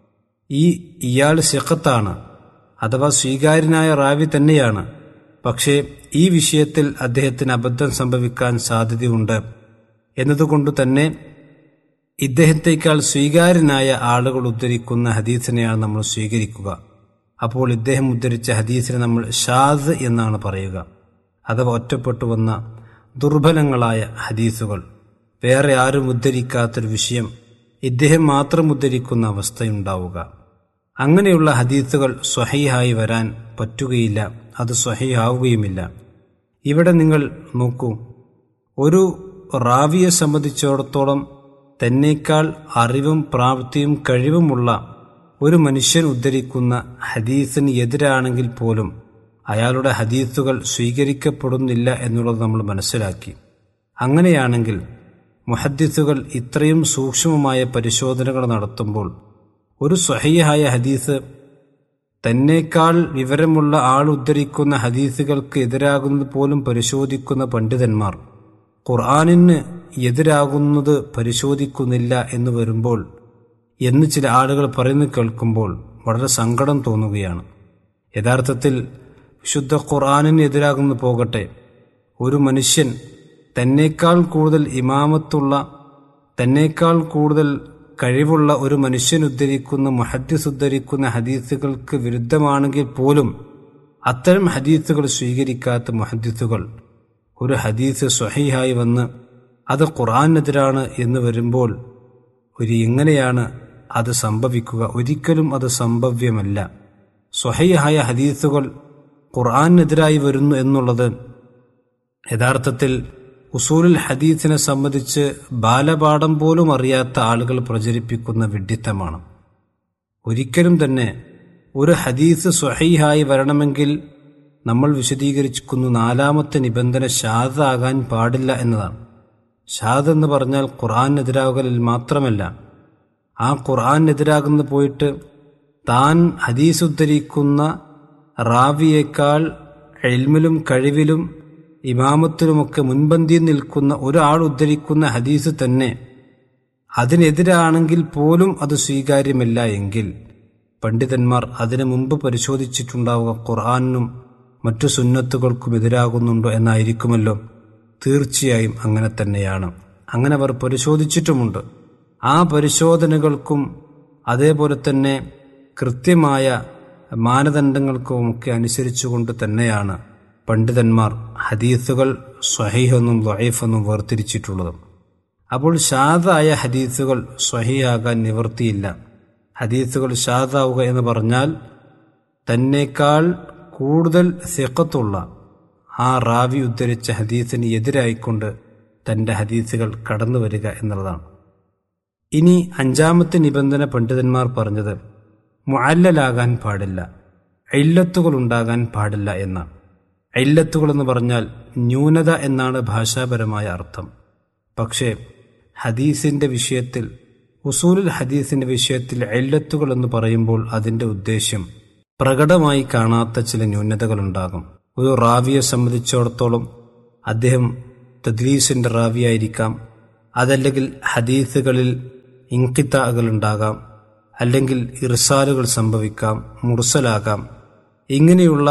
ഈ ഇയാൾ സിഖത്താണ് അഥവാ സ്വീകാര്യനായ റാവി തന്നെയാണ് പക്ഷേ ഈ വിഷയത്തിൽ അദ്ദേഹത്തിന് അബദ്ധം സംഭവിക്കാൻ സാധ്യതയുണ്ട് എന്നതുകൊണ്ട് തന്നെ ഇദ്ദേഹത്തേക്കാൾ സ്വീകാര്യനായ ആളുകൾ ഉദ്ധരിക്കുന്ന ഹദീസിനെയാണ് നമ്മൾ സ്വീകരിക്കുക അപ്പോൾ ഇദ്ദേഹം ഉദ്ധരിച്ച ഹദീസിനെ നമ്മൾ ഷാദ് എന്നാണ് പറയുക അഥവാ ഒറ്റപ്പെട്ടു വന്ന ദുർബലങ്ങളായ ഹദീസുകൾ വേറെ ആരും ഉദ്ധരിക്കാത്തൊരു വിഷയം ഇദ്ദേഹം മാത്രം ഉദ്ധരിക്കുന്ന അവസ്ഥയുണ്ടാവുക അങ്ങനെയുള്ള ഹദീസുകൾ സ്വഹീഹായി വരാൻ പറ്റുകയില്ല അത് സ്വഹീഹാവുകയുമില്ല ഇവിടെ നിങ്ങൾ നോക്കൂ ഒരു റാവിയെ സംബന്ധിച്ചിടത്തോളം തന്നേക്കാൾ അറിവും പ്രാപ്തിയും കഴിവുമുള്ള ഒരു മനുഷ്യൻ ഉദ്ധരിക്കുന്ന ഹദീസിന് എതിരാണെങ്കിൽ പോലും അയാളുടെ ഹദീസുകൾ സ്വീകരിക്കപ്പെടുന്നില്ല എന്നുള്ളത് നമ്മൾ മനസ്സിലാക്കി അങ്ങനെയാണെങ്കിൽ മുഹദ്ദിസുകൾ ഇത്രയും സൂക്ഷ്മമായ പരിശോധനകൾ നടത്തുമ്പോൾ ഒരു സ്വഹീഹായ ഹദീസ് തന്നേക്കാൾ വിവരമുള്ള ആൾ ഉദ്ധരിക്കുന്ന ഹദീസുകൾക്ക് എതിരാകുന്നത് പോലും പരിശോധിക്കുന്ന പണ്ഡിതന്മാർ ഖുർആാനിന് എതിരാകുന്നത് പരിശോധിക്കുന്നില്ല എന്ന് വരുമ്പോൾ എന്ന് ചില ആളുകൾ പറയുന്നത് കേൾക്കുമ്പോൾ വളരെ സങ്കടം തോന്നുകയാണ് യഥാർത്ഥത്തിൽ വിശുദ്ധ ഖുർആാനിന് എതിരാകുന്ന പോകട്ടെ ഒരു മനുഷ്യൻ തന്നേക്കാൾ കൂടുതൽ ഇമാമത്തുള്ള തന്നേക്കാൾ കൂടുതൽ കഴിവുള്ള ഒരു മനുഷ്യൻ ഉദ്ധരിക്കുന്ന മുഹദ്ദിസ് ഉദ്ധരിക്കുന്ന ഹദീസുകൾക്ക് വിരുദ്ധമാണെങ്കിൽ പോലും അത്തരം ഹദീസുകൾ സ്വീകരിക്കാത്ത മുഹദ്ദിസുകൾ ഒരു ഹദീസ് സ്വഹീഹായി വന്ന് അത് ഖുർആാനെതിരാണ് എന്ന് വരുമ്പോൾ ഒരു എങ്ങനെയാണ് അത് സംഭവിക്കുക ഒരിക്കലും അത് സംഭവ്യമല്ല സ്വഹീഹായ ഹദീസുകൾ ഖുർആാനെതിരായി വരുന്നു എന്നുള്ളത് യഥാർത്ഥത്തിൽ ഉസൂലുൽ ഹദീസിനെ സംബന്ധിച്ച് ബാലപാഠം പോലും അറിയാത്ത ആളുകൾ പ്രചരിപ്പിക്കുന്ന വിഡ്ഢിത്തമാണ് ഒരിക്കലും തന്നെ ഒരു ഹദീസ് സ്വഹീഹായി വരണമെങ്കിൽ നമ്മൾ വിശദീകരിച്ചിരിക്കുന്നു നാലാമത്തെ നിബന്ധന ഷാദ് ആകാൻ പാടില്ല എന്നതാണ് ഷാദ് എന്ന് പറഞ്ഞാൽ ഖുർആാനെതിരാകലിൽ മാത്രമല്ല ആ ഖുർആാനെതിരാകുന്ന പോയിട്ട് താൻ ഹദീസ് ഉദ്ധരിക്കുന്ന റാവിയേക്കാൾ എൽമിലും കഴിവിലും ഇമാമത്തിലുമൊക്കെ മുൻപന്തിയിൽ നിൽക്കുന്ന ഒരാൾ ഉദ്ധരിക്കുന്ന ഹദീസ് തന്നെ അതിനെതിരാണെങ്കിൽ പോലും അത് സ്വീകാര്യമല്ല എങ്കിൽ പണ്ഡിതന്മാർ അതിനു മുമ്പ് പരിശോധിച്ചിട്ടുണ്ടാവുക ഖുർആാനിനും മറ്റു സുന്നത്തുകൾക്കും എതിരാകുന്നുണ്ടോ എന്നായിരിക്കുമല്ലോ തീർച്ചയായും അങ്ങനെ തന്നെയാണ് അങ്ങനെ അവർ പരിശോധിച്ചിട്ടുമുണ്ട് ആ പരിശോധനകൾക്കും അതേപോലെ തന്നെ കൃത്യമായ മാനദണ്ഡങ്ങൾക്കുമൊക്കെ അനുസരിച്ചുകൊണ്ട് തന്നെയാണ് പണ്ഡിതന്മാർ ഹദീസുകൾ സ്വഹീഹെന്നും ലൊഹീഫെന്നും വേർതിരിച്ചിട്ടുള്ളത് അപ്പോൾ ഷാദായ ഹദീസുകൾ സ്വഹീയാകാൻ നിവൃത്തിയില്ല ഹദീസുകൾ ഷാദാവുക എന്ന് പറഞ്ഞാൽ തന്നേക്കാൾ കൂടുതൽ സിഖത്തുള്ള ആ റാവി ഉദ്ധരിച്ച ഹദീസിന് എതിരായിക്കൊണ്ട് തന്റെ ഹദീസുകൾ കടന്നു വരിക എന്നുള്ളതാണ് ഇനി അഞ്ചാമത്തെ നിബന്ധന പണ്ഡിതന്മാർ പറഞ്ഞത് മുഅല്ലലാകാൻ പാടില്ല ഇല്ലത്തുകൾ ഉണ്ടാകാൻ പാടില്ല എന്നാണ് ഇല്ലത്തുകൾ എന്ന് പറഞ്ഞാൽ ന്യൂനത എന്നാണ് ഭാഷാപരമായ അർത്ഥം പക്ഷേ ഹദീസിന്റെ വിഷയത്തിൽ ഉസൂലുൽ ഹദീസിന്റെ വിഷയത്തിൽ എല്ലത്തുകൾ എന്ന് പറയുമ്പോൾ അതിന്റെ ഉദ്ദേശ്യം പ്രകടമായി കാണാത്ത ചില ന്യൂനതകളുണ്ടാകും ഒരു റാവിയെ സംബന്ധിച്ചിടത്തോളം അദ്ദേഹം തദ്ലീസിന്റെ റാവിയായിരിക്കാം അതല്ലെങ്കിൽ ഹദീസുകളിൽ ഇങ്കിത്താകൾ ഉണ്ടാകാം അല്ലെങ്കിൽ ഇർസാലുകൾ സംഭവിക്കാം മുർസലാകാം ഇങ്ങനെയുള്ള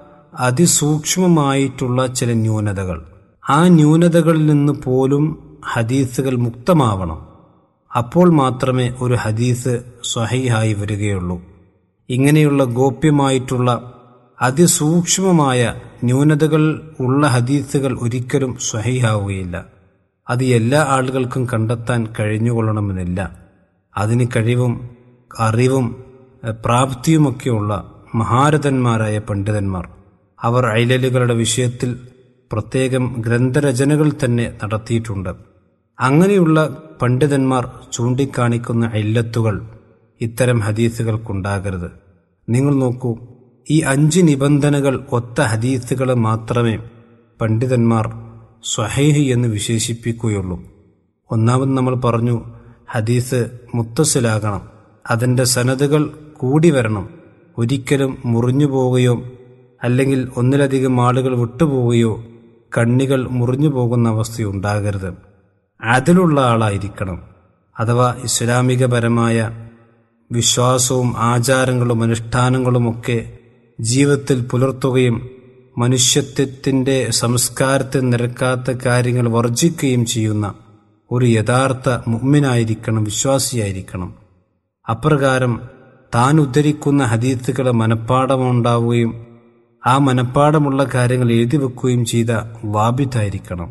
അതിസൂക്ഷ്മമായിട്ടുള്ള ചില ന്യൂനതകൾ ആ ന്യൂനതകളിൽ നിന്ന് പോലും ഹദീസുകൾ മുക്തമാവണം അപ്പോൾ മാത്രമേ ഒരു ഹദീസ് സ്വഹീഹായി വരികയുള്ളൂ ഇങ്ങനെയുള്ള ഗോപ്യമായിട്ടുള്ള അതിസൂക്ഷ്മമായ ന്യൂനതകൾ ഉള്ള ഹദീസുകൾ ഒരിക്കലും സ്വഹീഹാവുകയില്ല അത് എല്ലാ ആളുകൾക്കും കണ്ടെത്താൻ കഴിഞ്ഞുകൊള്ളണമെന്നില്ല അതിന് കഴിവും അറിവും എഹ്, പ്രാപ്തിയുമൊക്കെയുള്ള മഹാരഥന്മാരായ പണ്ഡിതന്മാർ അവർ ഐലലുകളുടെ വിഷയത്തിൽ പ്രത്യേകം ഗ്രന്ഥരചനകൾ തന്നെ നടത്തിയിട്ടുണ്ട് അങ്ങനെയുള്ള പണ്ഡിതന്മാർ ചൂണ്ടിക്കാണിക്കുന്ന ഇല്ലത്തുകൾ ഇത്തരം ഹദീസുകൾക്കുണ്ടാകരുത് നിങ്ങൾ നോക്കൂ ഈ അഞ്ച് നിബന്ധനകൾ ഒത്ത ഹദീസുകൾ മാത്രമേ പണ്ഡിതന്മാർ സ്വഹൈഹ് എന്ന് വിശേഷിപ്പിക്കുകയുള്ളൂ ഒന്നാമത് നമ്മൾ പറഞ്ഞു ഹദീസ് മുത്തസിലാകണം അതിൻ്റെ സനതുകൾ കൂടി വരണം ഒരിക്കലും മുറിഞ്ഞു പോവുകയോ അല്ലെങ്കിൽ ഒന്നിലധികം ആളുകൾ വിട്ടുപോവുകയോ കണ്ണികൾ മുറിഞ്ഞു പോകുന്ന അവസ്ഥയുണ്ടാകരുത് അതിലുള്ള ആളായിരിക്കണം അഥവാ ഇസ്ലാമികപരമായ വിശ്വാസവും ആചാരങ്ങളും അനുഷ്ഠാനങ്ങളുമൊക്കെ ജീവിതത്തിൽ പുലർത്തുകയും മനുഷ്യത്വത്തിൻ്റെ സംസ്കാരത്തിൽ നിരക്കാത്ത കാര്യങ്ങൾ വർജിക്കുകയും ചെയ്യുന്ന ഒരു യഥാർത്ഥ മുമ്മിനായിരിക്കണം വിശ്വാസിയായിരിക്കണം അപ്രകാരം താൻ ഉദ്ധരിക്കുന്ന ഹദീത്തുകളെ മനഃപ്പാടമുണ്ടാവുകയും ആ മനഃപ്പാടമുള്ള കാര്യങ്ങൾ എഴുതി വെക്കുകയും ചെയ്ത വാബിത്തായിരിക്കണം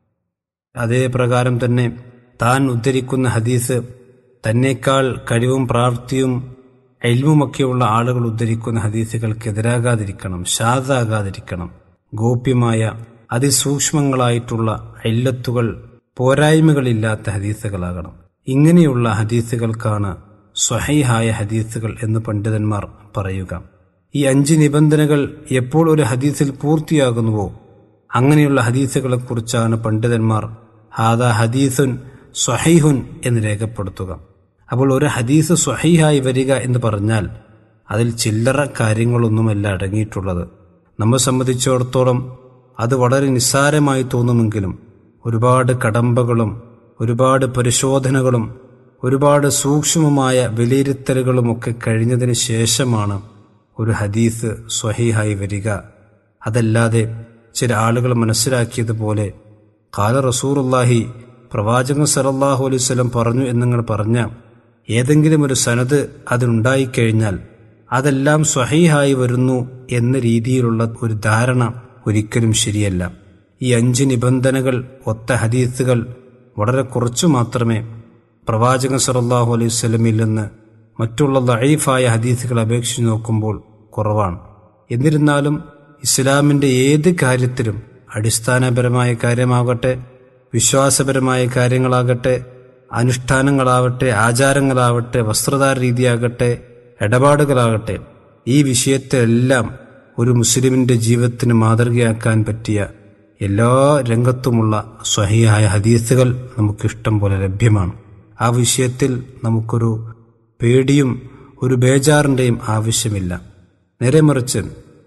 അതേ പ്രകാരം തന്നെ താൻ ഉദ്ധരിക്കുന്ന ഹദീസ് തന്നേക്കാൾ കഴിവും പ്രാപ്തിയും എൽമുമൊക്കെയുള്ള ആളുകൾ ഉദ്ധരിക്കുന്ന ഹദീസുകൾക്കെതിരാകാതിരിക്കണം ഷാദാകാതിരിക്കണം ഗോപ്യമായ അതിസൂക്ഷ്മങ്ങളായിട്ടുള്ള എല്ലത്തുകൾ പോരായ്മകളില്ലാത്ത ഹദീസുകളാകണം ഇങ്ങനെയുള്ള ഹദീസുകൾക്കാണ് സ്വഹൈഹായ ഹദീസുകൾ എന്ന് പണ്ഡിതന്മാർ പറയുക ഈ അഞ്ച് നിബന്ധനകൾ എപ്പോൾ ഒരു ഹദീസിൽ പൂർത്തിയാകുന്നുവോ അങ്ങനെയുള്ള ഹദീസുകളെക്കുറിച്ചാണ് പണ്ഡിതന്മാർ ഹാദ ഹദീസുൻ സ്വഹൈഹുൻ എന്ന് രേഖപ്പെടുത്തുക അപ്പോൾ ഒരു ഹദീസ് സ്വഹൈഹായി വരിക എന്ന് പറഞ്ഞാൽ അതിൽ ചില്ലറ കാര്യങ്ങളൊന്നുമല്ല അടങ്ങിയിട്ടുള്ളത് നമ്മെ സംബന്ധിച്ചിടത്തോളം അത് വളരെ നിസ്സാരമായി തോന്നുമെങ്കിലും ഒരുപാട് കടമ്പകളും ഒരുപാട് പരിശോധനകളും ഒരുപാട് സൂക്ഷ്മമായ വിലയിരുത്തലുകളുമൊക്കെ കഴിഞ്ഞതിന് ശേഷമാണ് ഒരു ഹദീസ് സ്വഹീഹായി വരിക അതല്ലാതെ ചില ആളുകൾ മനസ്സിലാക്കിയതുപോലെ കാല റസൂറുല്ലാഹി പ്രവാചകൻ സലല്ലാഹു അലൈഹി സ്വലം പറഞ്ഞു എന്നിങ്ങൾ പറഞ്ഞ ഏതെങ്കിലും ഒരു സനത് അതിനുണ്ടായിക്കഴിഞ്ഞാൽ അതെല്ലാം സ്വഹീഹായി വരുന്നു എന്ന രീതിയിലുള്ള ഒരു ധാരണ ഒരിക്കലും ശരിയല്ല ഈ അഞ്ച് നിബന്ധനകൾ ഒത്ത ഹദീസുകൾ വളരെ കുറച്ചു മാത്രമേ പ്രവാചകൻ സലല്ലാഹു അലൈഹി സ്വലമിൽ നിന്ന് മറ്റുള്ള ലൈഫായ ഹദീസുകൾ അപേക്ഷിച്ച് നോക്കുമ്പോൾ കുറവാണ് എന്നിരുന്നാലും ഇസ്ലാമിൻ്റെ ഏത് കാര്യത്തിലും അടിസ്ഥാനപരമായ കാര്യമാകട്ടെ വിശ്വാസപരമായ കാര്യങ്ങളാകട്ടെ അനുഷ്ഠാനങ്ങളാവട്ടെ ആചാരങ്ങളാവട്ടെ വസ്ത്രധാര രീതിയാകട്ടെ ഇടപാടുകളാകട്ടെ ഈ വിഷയത്തിലെല്ലാം ഒരു മുസ്ലിമിന്റെ ജീവിതത്തിന് മാതൃകയാക്കാൻ പറ്റിയ എല്ലാ രംഗത്തുമുള്ള സ്വഹിയായ ഹദീസുകൾ നമുക്കിഷ്ടം പോലെ ലഭ്യമാണ് ആ വിഷയത്തിൽ നമുക്കൊരു പേടിയും ഒരു ബേജാറിൻ്റെയും ആവശ്യമില്ല നേരെ മറിച്ച്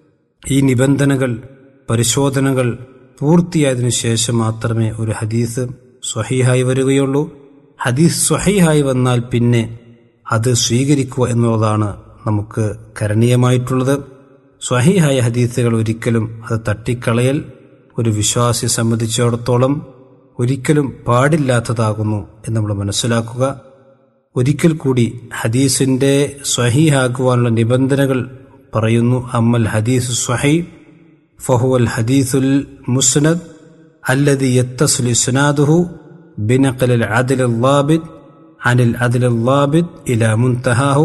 ഈ നിബന്ധനകൾ പരിശോധനകൾ പൂർത്തിയായതിനു ശേഷം മാത്രമേ ഒരു ഹദീസ് സ്വഹീഹായി വരികയുള്ളൂ ഹദീസ് സ്വഹീഹായി വന്നാൽ പിന്നെ അത് സ്വീകരിക്കുക എന്നുള്ളതാണ് നമുക്ക് കരണീയമായിട്ടുള്ളത് സ്വഹീഹായ ഹദീസുകൾ ഒരിക്കലും അത് തട്ടിക്കളയൽ ഒരു വിശ്വാസിയെ സംബന്ധിച്ചിടത്തോളം ഒരിക്കലും പാടില്ലാത്തതാകുന്നു എന്ന് നമ്മൾ മനസ്സിലാക്കുക ഒരിക്കൽ കൂടി ഹദീസിന്റെ സ്വഹീഹാക്കുവാനുള്ള നിബന്ധനകൾ പറയുന്നു അമ്മൽ ഹദീസ് സ്വഹൈ ഫഹുവൽ ഹദീസുൽ മുസ്നദ് الذي يتصل إسناده بنقل العدل الضابط عن العدل الضابط إلى منتهاه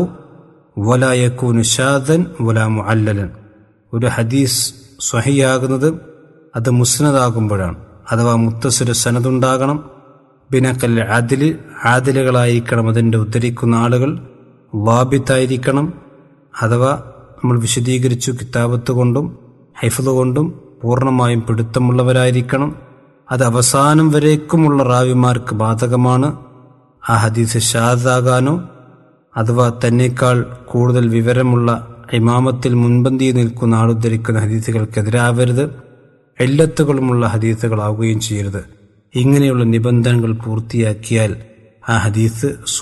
ولا يكون شاذا ولا معللا ഒരു ഹദീസ് സ്വഹിയാകുന്നത് അത് മുസ്നദാകുമ്പോഴാണ് അഥവാ മുത്തസുര സനതുണ്ടാകണം ബിനക്കൽ ആദില് ആദിലുകളായിരിക്കണം അതിൻ്റെ ഉദ്ധരിക്കുന്ന ആളുകൾ വാബിത്തായിരിക്കണം അഥവാ നമ്മൾ വിശദീകരിച്ചു കിതാബത്ത് കൊണ്ടും ഹൈഫത് കൊണ്ടും പൂർണ്ണമായും പിടുത്തമുള്ളവരായിരിക്കണം അത് അവസാനം വരേക്കുമുള്ള റാവിമാർക്ക് ബാധകമാണ് ആ ഹദീസ് ഷാദാകാനോ അഥവാ തന്നെക്കാൾ കൂടുതൽ വിവരമുള്ള ഇമാമത്തിൽ മുൻപന്തിയിൽ നിൽക്കുന്ന ആളുദ്ധരിക്കുന്ന ഹദീസുകൾക്കെതിരാവരുത് എല്ലത്തുകളുമുള്ള ഹദീസുകളാവുകയും ചെയ്യരുത് ഇങ്ങനെയുള്ള നിബന്ധനകൾ പൂർത്തിയാക്കിയാൽ ആ ഹദീസ്